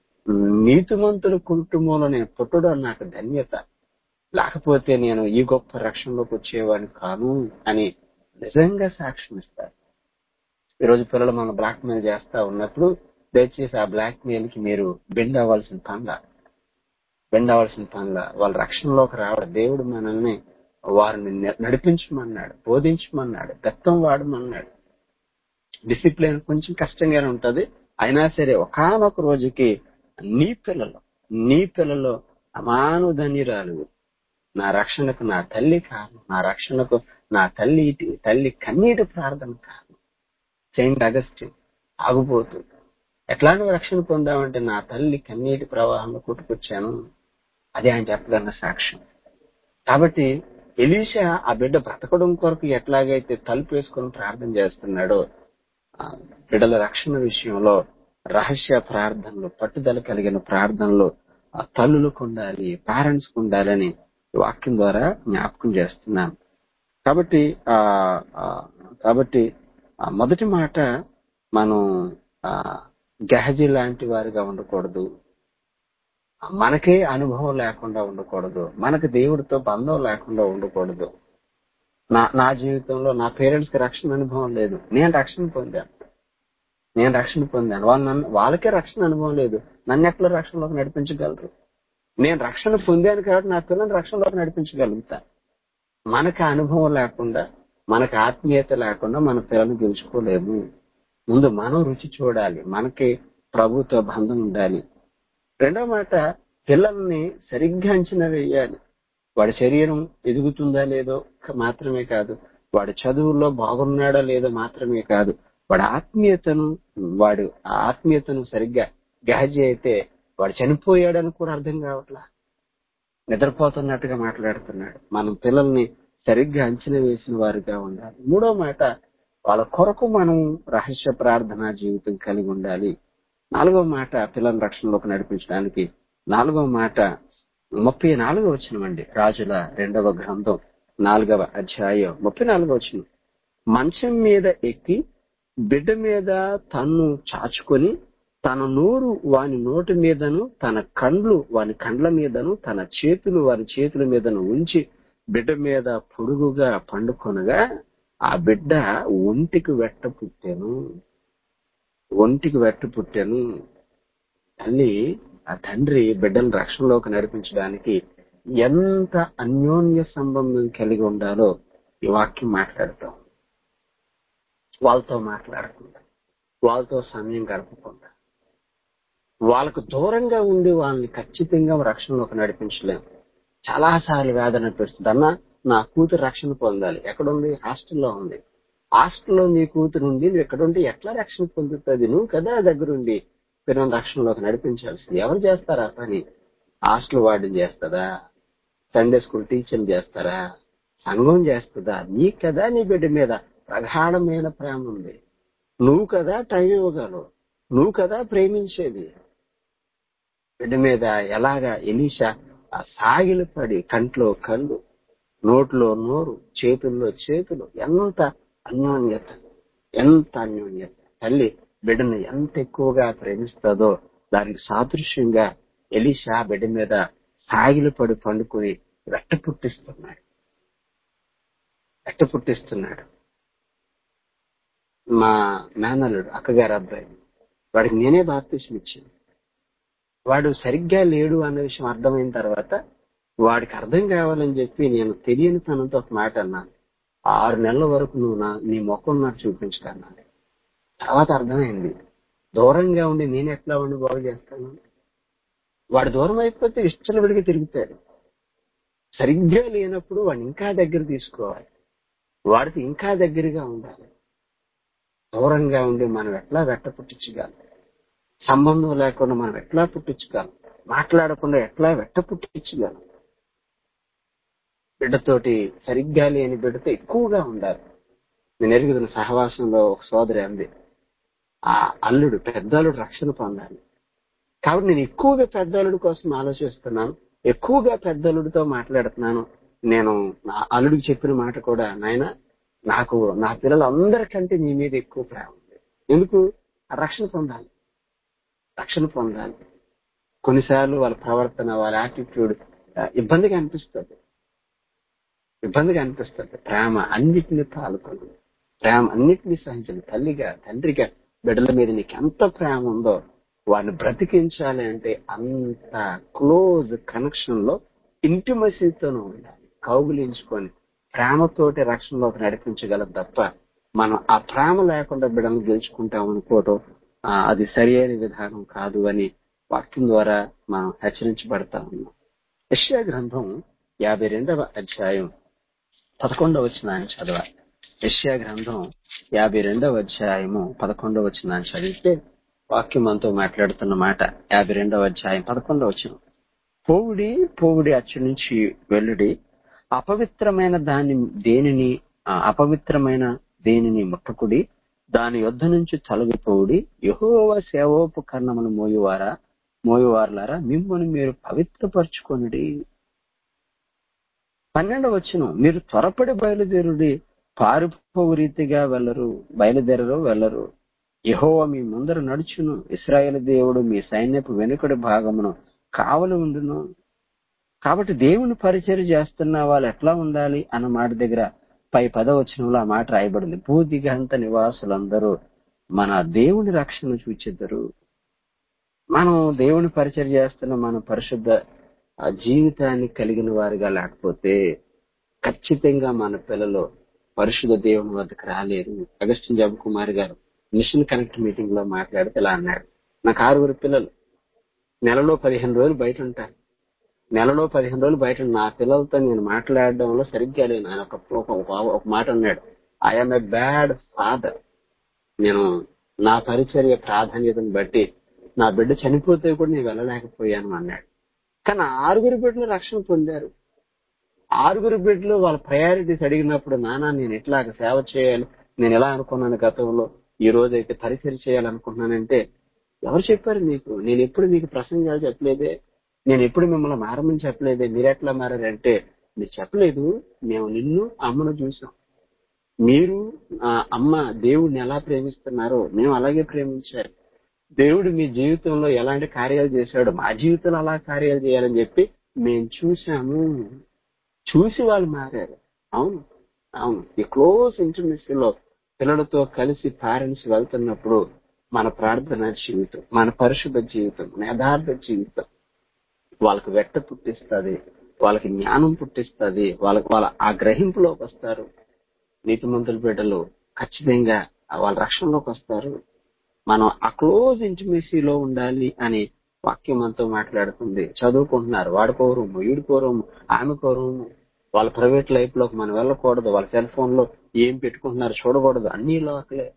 నీతిమంతుల కుటుంబంలో నేను పుట్టడం నాకు ధన్యత లేకపోతే నేను ఈ గొప్ప రక్షణలోకి వచ్చేవాడిని కాను అని నిజంగా సాక్ష్యం ఇస్తారు ఈరోజు పిల్లలు మనం బ్లాక్ మెయిల్ చేస్తా ఉన్నప్పుడు దయచేసి ఆ బ్లాక్ మెయిల్ కి మీరు బెండ్ అవ్వాల్సిన పనుల బెండ్ అవ్వాల్సిన పనుల వాళ్ళ రక్షణలోకి రావడం దేవుడు మనల్ని వారిని న- నడిపించమన్నాడు బోధించమన్నాడు దత్తం వాడమన్నాడు డిసిప్లిన్ కొంచెం కష్టంగానే ఉంటది అయినా సరే ఒకానొక రోజుకి నీ పిల్లలు నీ పిల్లలు అమాను ధన్యురాలు నా రక్షణకు నా తల్లి కారణం నా రక్షణకు నా తల్లి తల్లి కన్నీటి ప్రార్థన కారణం సెయింట్ అగస్టిన్ ఆగుపోతూ ఎట్లా నువ్వు రక్షణ పొందావంటే నా తల్లి కన్నీటి ప్రవాహంలో కొట్టుకొచ్చాను అది ఆయన చెప్పగలిగిన సాక్ష్యం కాబట్టి ఎలీషా ఆ బిడ్డ బ్రతకడం కొరకు ఎట్లాగైతే తలుపు వేసుకొని ప్రార్థన చేస్తున్నాడో ఆ బిడ్డల రక్షణ విషయంలో రహస్య ప్రార్థనలు పట్టుదల కలిగిన ప్రార్థనలు ఆ తల్లులకు ఉండాలి పేరెంట్స్ కు ఉండాలని ఈ వాక్యం ద్వారా జ్ఞాపకం చేస్తున్నాను కాబట్టి ఆ ఆ, కాబట్టి ఆ మొదటి మాట మనం ఆ గహజీ లాంటి వారిగా ఉండకూడదు మనకే అనుభవం లేకుండా ఉండకూడదు మనకు దేవుడితో బంధం లేకుండా ఉండకూడదు నా నా జీవితంలో నా పేరెంట్స్ కి రక్షణ అనుభవం లేదు నేను రక్షణ పొందాను నేను రక్షణ పొందాను వాళ్ళు నన్ను వాళ్ళకే రక్షణ అనుభవం లేదు నన్ను ఎట్లా రక్షణలోకి నడిపించగలరు నేను రక్షణ పొందాను కాబట్టి నా పిల్లల్ని రక్షణలోకి నడిపించగలుగుతా మనకు ఆ అనుభవం లేకుండా మనకు ఆత్మీయత లేకుండా మన పిల్లల్ని గెలుచుకోలేము ముందు మనం రుచి చూడాలి మనకి ప్రభుతో బంధం ఉండాలి రెండో మాట పిల్లల్ని సరిగ్గా అంచనా వేయాలి వాడి శరీరం ఎదుగుతుందా లేదో క- మాత్రమే కాదు వాడి చదువుల్లో బాగున్నాడా లేదో మాత్రమే కాదు వాడి ఆత్మీయతను వాడు ఆ ఆత్మీయతను సరిగ్గా గహజీ అయితే వాడు చనిపోయాడని కూడా అర్థం కావట్లా నిద్రపోతున్నట్టుగా మాట్లాడుతున్నాడు మనం పిల్లల్ని సరిగ్గా అంచనా వేసిన వారుగా ఉండాలి మూడో మాట వాళ్ళ కొరకు మనం రహస్య ప్రార్థనా జీవితం కలిగి ఉండాలి నాలుగో మాట పిల్లల రక్షణలోకి నడిపించడానికి నాలుగో మాట ముప్పై నాలుగో వచ్చినమండి రాజుల రెండవ గ్రంథం నాలుగవ అధ్యాయం ముప్పై నాలుగో వచ్చిన మంచం మీద ఎక్కి బిడ్డ మీద తన్ను చాచుకొని తన నోరు వాని నోటి మీదను తన కండ్లు వాని కండ్ల మీదను తన చేతులు వాని చేతుల మీదను ఉంచి బిడ్డ మీద పొడుగుగా పండుకొనగా ఆ బిడ్డ ఒంటికి వెట్ట పుట్టాను ఒంటికి వెట్ట పుట్టాను తల్లి ఆ తండ్రి బిడ్డను రక్షణలోకి నడిపించడానికి ఎంత అన్యోన్య సంబంధం కలిగి ఉండాలో ఈ వాక్యం మాట్లాడతాం వాళ్ళతో మాట్లాడకుండా వాళ్ళతో సమయం గడపకుండా వాళ్ళకు దూరంగా ఉండి వాళ్ళని ఖచ్చితంగా రక్షణలోకి నడిపించలేం చాలా సార్లు వేదన అనిపిస్తుంది అన్న నా కూతురు రక్షణ పొందాలి ఎక్కడుంది హాస్టల్లో ఉంది హాస్టల్లో నీ కూతురు ఉంది నువ్వు ఎక్కడుంటే ఎట్లా రక్షణ పొందుతుంది నువ్వు కదా దగ్గరుండి పిల్లల రక్షణలోకి నడిపించాల్సింది ఎవరు చేస్తారా ఆ పని హాస్టల్ వార్డెన్ చేస్తుందా సండే స్కూల్ టీచర్ చేస్తారా సంఘం చేస్తుందా నీ కదా నీ బిడ్డ మీద ప్రగాఢమైన ప్రేమ ఉంది నువ్వు కదా టైం ఇవ్వగలవు నువ్వు కదా ప్రేమించేది బిడ్డ మీద ఎలాగా ఎలీషా ఆ సాగిలు పడి కంట్లో కళ్ళు నోట్లో నోరు చేతుల్లో చేతులు ఎంత అన్యోన్యత ఎంత అన్యోన్యత తల్లి బిడ్డను ఎంత ఎక్కువగా ప్రేమిస్తుందో దానికి సాదృశ్యంగా ఎలీషా బిడ్డ మీద సాగిలు పడి పండుకుని వెట్ట పుట్టిస్తున్నాడు వెట్ట పుట్టిస్తున్నాడు మా మేనల్లుడు అక్కగారు అబ్బాయి వాడికి నేనే బాప్తీసం ఇచ్చాను వాడు సరిగ్గా లేడు అన్న విషయం అర్థమైన తర్వాత వాడికి అర్థం కావాలని చెప్పి నేను తెలియని తనంతో ఒక మాట అన్నాను ఆరు నెలల వరకు నువ్వు నా నీ ముఖం నాకు చూపించకన్నాను తర్వాత అర్థమైంది దూరంగా ఉండి నేను ఎట్లా ఉండి బాగు చేస్తాను వాడు దూరం అయిపోతే ఇష్టల విడిగా తిరుగుతాడు సరిగ్గా లేనప్పుడు వాడిని ఇంకా దగ్గర తీసుకోవాలి వాడికి ఇంకా దగ్గరగా ఉండాలి దూరంగా ఉండి మనం ఎట్లా వెట్ట పుట్టించగలం సంబంధం లేకుండా మనం ఎట్లా పుట్టించగలం మాట్లాడకుండా ఎట్లా వెట్ట పుట్టించగలం బిడ్డతోటి సరిగ్గా లేని బిడ్డతో ఎక్కువగా ఉండాలి నేను ఎరుగుతున్న సహవాసంలో ఒక సోదరి అంది ఆ అల్లుడు పెద్దల్లుడు రక్షణ పొందాలి కాబట్టి నేను ఎక్కువగా పెద్దల్లుడు కోసం ఆలోచిస్తున్నాను ఎక్కువగా పెద్దల్లుడితో మాట్లాడుతున్నాను నేను నా అల్లుడికి చెప్పిన మాట కూడా నాయన నాకు నా పిల్లలందరికంటే నీ మీద ఎక్కువ ప్రేమ ఉంది ఎందుకు ఆ రక్షణ పొందాలి రక్షణ పొందాలి కొన్నిసార్లు వాళ్ళ ప్రవర్తన వాళ్ళ యాటిట్యూడ్ ఇబ్బందిగా అనిపిస్తుంది ఇబ్బందిగా అనిపిస్తుంది ప్రేమ అన్నిటిని పాల్గొను ప్రేమ అన్నిటినీ సహించండి తల్లిగా తండ్రిగా బిడ్డల మీద నీకు ఎంత ప్రేమ ఉందో వాడిని బ్రతికించాలి అంటే అంత క్లోజ్ కనెక్షన్ లో ఇంటిమసీతోనూ ఉండాలి కౌగులించుకొని ప్రేమతోటి రక్షణలోకి నడిపించగలం తప్ప మనం ఆ ప్రేమ లేకుండా బిడ్డలను గెలుచుకుంటాం అనుకోవటం ఆ, అది సరి అయిన విధానం కాదు అని వాక్యం ద్వారా మనం హెచ్చరించబడతా ఉన్నాం యెషయా గ్రంథం యాభై రెండవ అధ్యాయం పదకొండవ వచ్చిన ఆయన చదవాలి యెషయా గ్రంథం యాభై రెండవ అధ్యాయము పదకొండవ వచ్చిన ఆయన చదివితే వాక్యం మనతో మాట్లాడుతున్న మాట యాభై రెండవ అధ్యాయం పదకొండవ వచ్చిన పోవుడి పోవుడి అచ్చు నుంచి వెల్లుడి అపవిత్రమైన దాని దేనిని ఆ, అపవిత్రమైన దేనిని ముట్టకుడి దాని యొద్ద నుంచి తొలగిపోవుడి యహోవ సేవోపకరణమును మోయువారా మోయువారులారా మిమ్మల్ని మీరు పవిత్రపరచుకొనుడి పన్నెండవ వచ్చిన మీరు త్వరపడి బయలుదేరుడి పారిపోవు రీతిగా వెళ్ళరు బయలుదేరరు వెళ్ళరు యెహోవా మీ ముందర నడుచును ఇస్రాయేల్ దేవుడు మీ సైన్యపు వెనుకడి భాగమును కావలి ఉండును కాబట్టి దేవుని పరిచయం చేస్తున్న వాళ్ళు ఎట్లా ఉండాలి అన్న మాట దగ్గర పై పదవచనంలో ఆ మాట రాయబడింది భూదిగంత నివాసులందరూ మన దేవుని రక్షణ చూచిద్దరు మనం దేవుని పరిచయం చేస్తున్న మన పరిశుద్ధ ఆ జీవితాన్ని కలిగిన వారిగా లేకపోతే ఖచ్చితంగా మన పిల్లలు పరిశుద్ధ దేవుని వద్దకు రాలేరు అగస్టిన్ జబ్ కుమార్ గారు మిషన్ కనెక్ట్ మీటింగ్ లో మాట్లాడితే ఇలా అన్నాడు నాకు ఆరుగురు పిల్లలు నెలలో పదిహేను రోజులు బయట ఉంటారు నెలలో పదిహేను రోజులు బయట నా పిల్లలతో నేను మాట్లాడడంలో సరిగ్గా లేను ఆయన ఒక ఒక- ఒక- ఒక మాట అన్నాడు ఐఎమ్ ఏ బ్యాడ్ ఫాదర్ నేను నా పరిచర్య ప్రాధాన్యతను బట్టి నా బిడ్డ చనిపోతే కూడా నేను వెళ్ళలేకపోయాను అన్నాడు కానీ ఆ ఆరుగురు బిడ్డలు రక్షణ పొందారు ఆరుగురు బిడ్డలు వాళ్ళ ప్రయారిటీస్ అడిగినప్పుడు నానా నేను ఎట్లా సేవ చేయాలి నేను ఎలా అనుకున్నాను గతంలో ఈ రోజు అయితే పరిచయం చేయాలనుకుంటున్నానంటే ఎవరు చెప్పారు మీకు నేను ఎప్పుడు మీకు ప్రసంగాలు చెప్పలేదే నేను ఎప్పుడు మిమ్మల్ని మారమని చెప్పలేదే మీరు ఎట్లా మారారంటే మీరు చెప్పలేదు మేము నిన్ను అమ్మను చూసాం మీరు ఆ అమ్మ దేవుడిని ఎలా ప్రేమిస్తున్నారో మేము అలాగే ప్రేమించారు దేవుడు మీ జీవితంలో ఎలాంటి కార్యాలు చేశాడో మా జీవితంలో అలా కార్యాలు చేయాలని చెప్పి మేము చూసాము చూసి వాళ్ళు మారారు అవును అవును ఈ క్లోజ్ ఇంటిమెసీలో పిల్లలతో కలిసి పేరెంట్స్ వెళ్తున్నప్పుడు మన ప్రార్థన జీవితం మన పరిశుద్ధ జీవితం మన యథార్థ జీవితం వాళ్ళకి వెట్ట పుట్టిస్తుంది వాళ్ళకి జ్ఞానం పుట్టిస్తుంది వాళ్ళకి వాళ్ళ ఆ గ్రహింపులోకి వస్తారు నీతిమంతుల బిడ్డలు ఖచ్చితంగా వాళ్ళ రక్షణలోకి వస్తారు మనం ఆ క్లోజ్ ఇంటిమేసీలో ఉండాలి అని వాక్యం మనతో మాట్లాడుతుంది చదువుకుంటున్నారు వాడుకో రూము ఈడుకో రూము ఆమెకో రూము వాళ్ళ ప్రైవేట్ లైఫ్ లోకి మనం వెళ్ళకూడదు వాళ్ళ సెల్ ఫోన్ లో ఏం పెట్టుకుంటున్నారు చూడకూడదు అన్ని లోకలే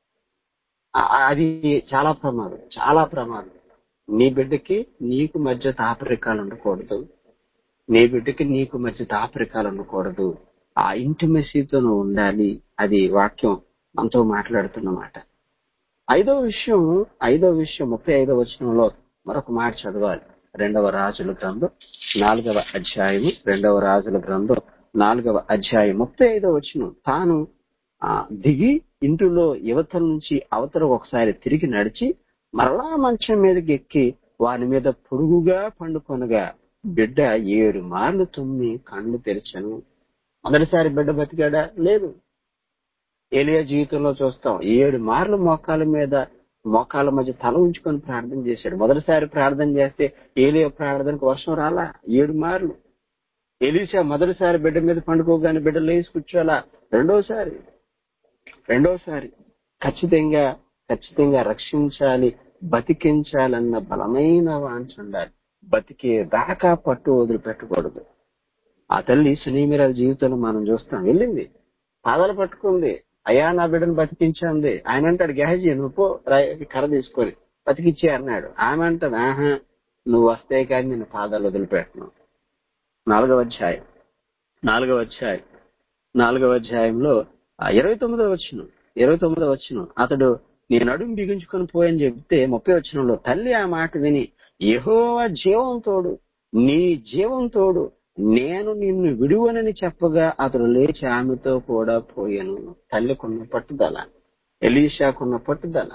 ఆ- అది చాలా ప్రమాదం చాలా ప్రమాదం నీ బిడ్డకి నీకు మధ్య తాపరికాలు ఉండకూడదు నీ బిడ్డకి నీకు మధ్య తాపరికాలు ఉండకూడదు ఆ ఇంటిమెసీతో నువ్వు ఉండాలి అది వాక్యం మనతో మాట్లాడుతున్నమాట ఐదో విషయం ఐదో విషయం ముప్పై ఐదో వచనంలో మరొక మాట చదవాలి రెండవ రాజుల గ్రంథం నాలుగవ అధ్యాయము రెండవ రాజుల గ్రంథం నాలుగవ అధ్యాయం ముప్పై ఐదవ వచనం తాను ఆ, దిగి ఇంటిలో యువతల నుంచి అవతల ఒకసారి తిరిగి నడిచి మరలా మంచం మీదకి ఎక్కి వాని మీద పొడుగుగా పండుకొనగా బిడ్డ ఏడు మార్లు తుమ్మి కళ్ళు తెరిచను మొదటిసారి బిడ్డ బతికాడా లేదు ఏలియా జీవితంలో చూస్తాం ఏడు మార్లు మోకాల మీద మోకాల మధ్య తల ఉంచుకొని ప్రార్థన చేశాడు మొదటిసారి ప్రార్థన చేస్తే ఏలియా ప్రార్థనకు వర్షం రాలా ఏడు మార్లు ఎలీషా మొదటిసారి బిడ్డ మీద పండుకోగానే బిడ్డ లేచి కూర్చోాలా రెండోసారి రెండోసారి ఖచ్చితంగా ఖచ్చితంగా రక్షించాలి బతికించాలన్న బలమైన వాంఛ ఉండాలి బతికే దాకా పట్టు వదిలిపెట్టకూడదు ఆ తల్లి సునీమిరాల జీవితంలో మనం చూస్తాం వెళ్ళింది పాదాలు పట్టుకుంది అయ్యా నా బిడ్డను బతికించండి ఆయన అంటాడు గెహజీ నువ్వు పో రా- కర్ర తీసుకొని బతికిచ్చే అన్నాడు ఆమె అంటది ఆహా నువ్వు వస్తే కానీ నేను పాదాలు వదిలిపెట్టను నాలుగవ అధ్యాయం నాలుగవ అధ్యాయం నాలుగవ అధ్యాయంలో ఆ ఇరవై తొమ్మిదవ వచ్చిన ఇరవై తొమ్మిదవ వచ్చిన అతడు నేను అడుగు బిగించుకొని పోయని చెప్తే ముప్పై వచ్చినంలో తల్లి ఆ మాట విని యెహోవా జీవం తోడు నీ జీవం తోడు నేను నిన్ను విడువనని చెప్పగా అతడు లేచి ఆమెతో కూడా పోయాను తల్లికున్న పట్టుదల ఎలీషాకున్న పట్టుదల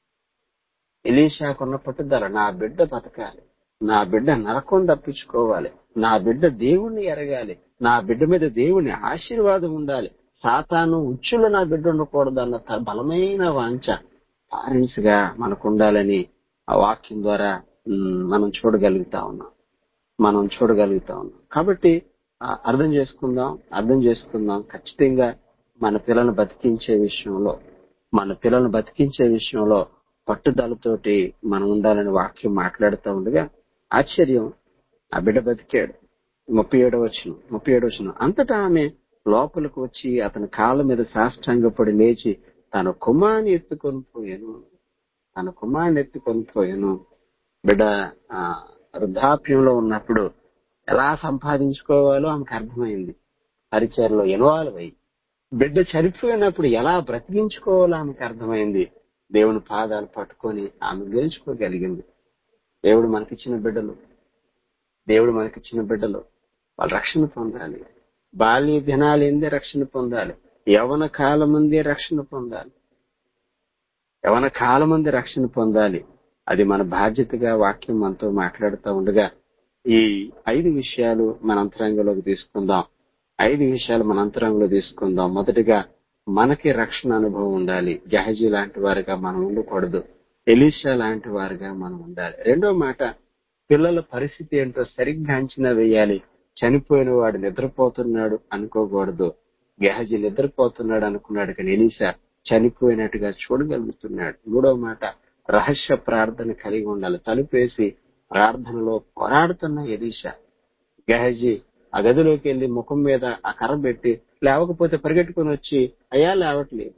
ఎలీషాకున్న పట్టుదల నా బిడ్డ బతకాలి నా బిడ్డ నరకం తప్పించుకోవాలి నా బిడ్డ దేవుణ్ణి ఎరగాలి నా బిడ్డ మీద దేవుని ఆశీర్వాదం ఉండాలి సాతాను ఉచ్చులో నా బిడ్డ ఉండకూడదు అన్న త- బలమైన వాంఛ పారెంట్స్ గా మనకు ఉండాలని ఆ వాక్యం ద్వారా ఉమ్, మనం చూడగలుగుతా ఉన్నాం మనం చూడగలుగుతా ఉన్నాం కాబట్టి ఆ, అర్థం చేసుకుందాం అర్థం చేసుకుందాం ఖచ్చితంగా మన పిల్లల్ని బతికించే విషయంలో మన పిల్లల్ని బతికించే విషయంలో పట్టుదలతోటి మనం ఉండాలని వాక్యం మాట్లాడుతూ ఉండగా ఆశ్చర్యం ఆ బిడ్డ బతికాడు ముప్పై ఏడవ వచ్చిన ముప్పై ఏడవ వచ్చిన అంతటా ఆమె లోపలికి వచ్చి అతని కాళ్ళ మీద సాష్టాంగపడి లేచి తన కుమార్ని ఎత్తుకొని పోయాను తన కుమార్ని ఎత్తుకొని పోయాను బిడ్డ ఆ, వృద్ధాప్యంలో ఉన్నప్పుడు ఎలా సంపాదించుకోవాలో ఆమెకు అర్థమైంది పరిచయలో ఇన్వాల్వ్ అయ్యి బిడ్డ చనిపోయినప్పుడు ఎలా బ్రతికించుకోవాలో ఆమెకు అర్థమైంది దేవుని పాదాలు పట్టుకొని ఆమె గెలుచుకోగలిగింది దేవుడు మనకిచ్చిన బిడ్డలు దేవుడు మనకిచ్చిన బిడ్డలు వాళ్ళు రక్షణ పొందాలి బాల్య దినాలు ఎందే రక్షణ పొందాలి యవన కాలం ముందే రక్షణ పొందాలి యవన కాలం ముందే రక్షణ పొందాలి అది మన బాధ్యతగా వాక్యం మనతో మాట్లాడుతూ ఉండగా ఈ ఐదు విషయాలు మన అంతరంగంలోకి తీసుకుందాం ఐదు విషయాలు మన అంతరంగంలో తీసుకుందాం మొదటిగా మనకి రక్షణ అనుభవం ఉండాలి గహజీ లాంటి వారుగా మనం ఉండకూడదు ఎలీషా లాంటి వారుగా మనం ఉండాలి రెండో మాట పిల్లల పరిస్థితి ఏంటో సరిగ్గా అంచనా వేయాలి చనిపోయిన వాడు నిద్రపోతున్నాడు అనుకోకూడదు గెహజీ నిద్రపోతున్నాడు అనుకున్నాడు కానీ ఎలీషా చనిపోయినట్టుగా చూడగలుగుతున్నాడు మూడో మాట రహస్య ప్రార్థన కలిగి ఉండాలి తలుపేసి ప్రార్థనలో పోరాడుతున్న ఎలీషా గెహజీ ఆ గదిలోకి వెళ్లి ముఖం మీద ఆ కర్ర పెట్టి లేవకపోతే పరిగెట్టుకుని వచ్చి అయ్యా లేవట్లేదు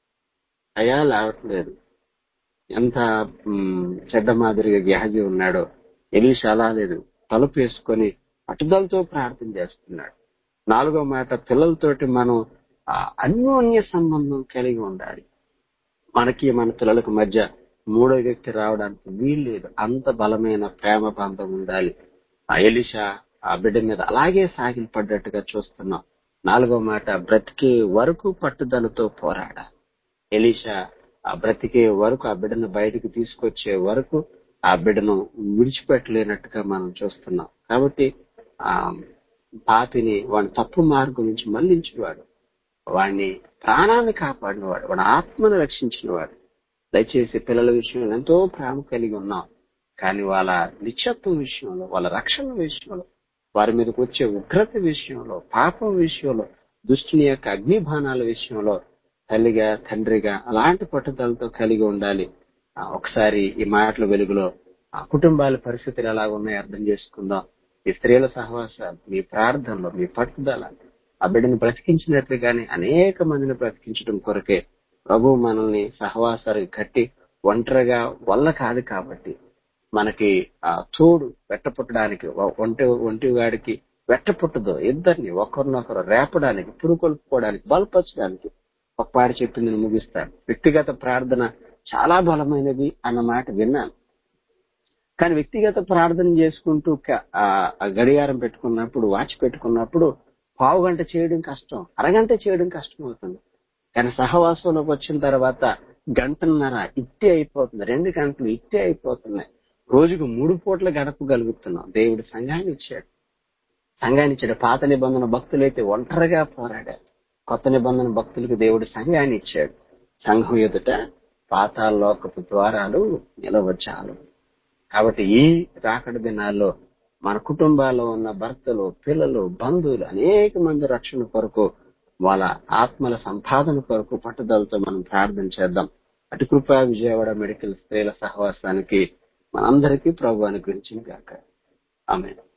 అయ్యా లేవట్లేదు ఎంత మ్, చెడ్డ మాదిరిగా గెహజీ ఉన్నాడో ఎలీషా అలా లేదు తలుపు వేసుకొని పట్టుదలతో ప్రార్థన చేస్తున్నాడు నాలుగో మాట పిల్లలతోటి మనం ఆ, అన్యోన్య సంబంధం కలిగి ఉండాలి మనకి మన పిల్లలకు మధ్య మూడో వ్యక్తి రావడానికి వీలు లేదు అంత బలమైన ప్రేమ బంధం ఉండాలి ఆ ఎలిషా ఆ బిడ్డ మీద అలాగే సాగిలి పడ్డట్టుగా చూస్తున్నాం నాలుగో మాట బ్రతికే వరకు పట్టుదలతో పోరాడాలి ఎలీషా ఆ బ్రతికే వరకు ఆ బిడ్డను బయటకు తీసుకొచ్చే వరకు ఆ బిడ్డను విడిచిపెట్టలేనట్టుగా మనం చూస్తున్నాం కాబట్టి ఆ పాపిని వాడి తప్పు మార్గం నుంచి మళ్లించేవాడు వాడిని ప్రాణాన్ని కాపాడినవాడు వాడి ఆత్మను రక్షించినవాడు దయచేసి పిల్లల విషయంలో ఎంతో ప్రేమ కలిగి ఉన్నాం కానీ వాళ్ళ నిత్యత్వం విషయంలో వాళ్ళ రక్షణ విషయంలో వారి మీదకి వచ్చే ఉగ్రత విషయంలో పాపం విషయంలో దుష్టుని యొక్క అగ్నిబాణాల విషయంలో తల్లిగా తండ్రిగా అలాంటి పట్టుదలతో కలిగి ఉండాలి ఆ, ఒకసారి ఈ మాటల వెలుగులో ఆ కుటుంబాల పరిస్థితులు ఎలా ఉన్నాయో అర్థం చేసుకుందాం ఈ స్త్రీల సహవాసాలు మీ ప్రార్థనలో మీ పట్టుదల ఆ బిడ్డను బ్రతికించినట్లుగానే అనేక మందిని బ్రతికించడం కొరకే ప్రభు మనల్ని సహవాసాలు కట్టి ఒంటరిగా వల్ల కాదు కాబట్టి మనకి ఆ తోడు వెట్టపుట్టడానికి ఒ- ఒంటి ఒంటి వాడికి వెట్టపుట్టదు ఇద్దరిని ఒకరినొకరు రేపడానికి పురుకొల్పుకోవడానికి బలపరచడానికి ఒక పాట చెప్పింది నేను ముగిస్తాను వ్యక్తిగత ప్రార్థన చాలా బలమైనది అన్న మాట విన్నాను కానీ వ్యక్తిగత ప్రార్థన చేసుకుంటూ క- ఆ ఆ గడియారం పెట్టుకున్నప్పుడు వాచ్ పెట్టుకున్నప్పుడు పావు గంట చేయడం కష్టం అరగంట చేయడం కష్టం అవుతుంది కానీ సహవాసంలోకి వచ్చిన తర్వాత గంటన్నర ఇట్టే అయిపోతుంది రెండు గంటలు ఇట్టే అయిపోతున్నాయి రోజుకు మూడు పూట్ల గడపగలుగుతున్నాం దేవుడు సంఘాన్ని ఇచ్చాడు సంఘాన్ని ఇచ్చాడు పాత నిబంధన భక్తులైతే ఒంటరిగా పోరాడారు కొత్త నిబంధన భక్తులకు దేవుడు సంఘాన్ని ఇచ్చాడు సంఘం ఎదుట పాతాల లోకపు ద్వారాలు నిలవచ్చాలు కాబట్టి ఈ రాకడ దినాల్లో మన కుటుంబాల్లో ఉన్న భర్తలు పిల్లలు బంధువులు అనేక మంది రక్షణ కొరకు వాళ్ళ ఆత్మల సంపాదన కొరకు పట్టుదలతో మనం ప్రార్థన చేద్దాం అటు కృపా విజయవాడ మెడికల్ స్త్రీల సహవాసానికి మనందరికీ ప్రభు అనుగ్రహించిన గాక ఆమె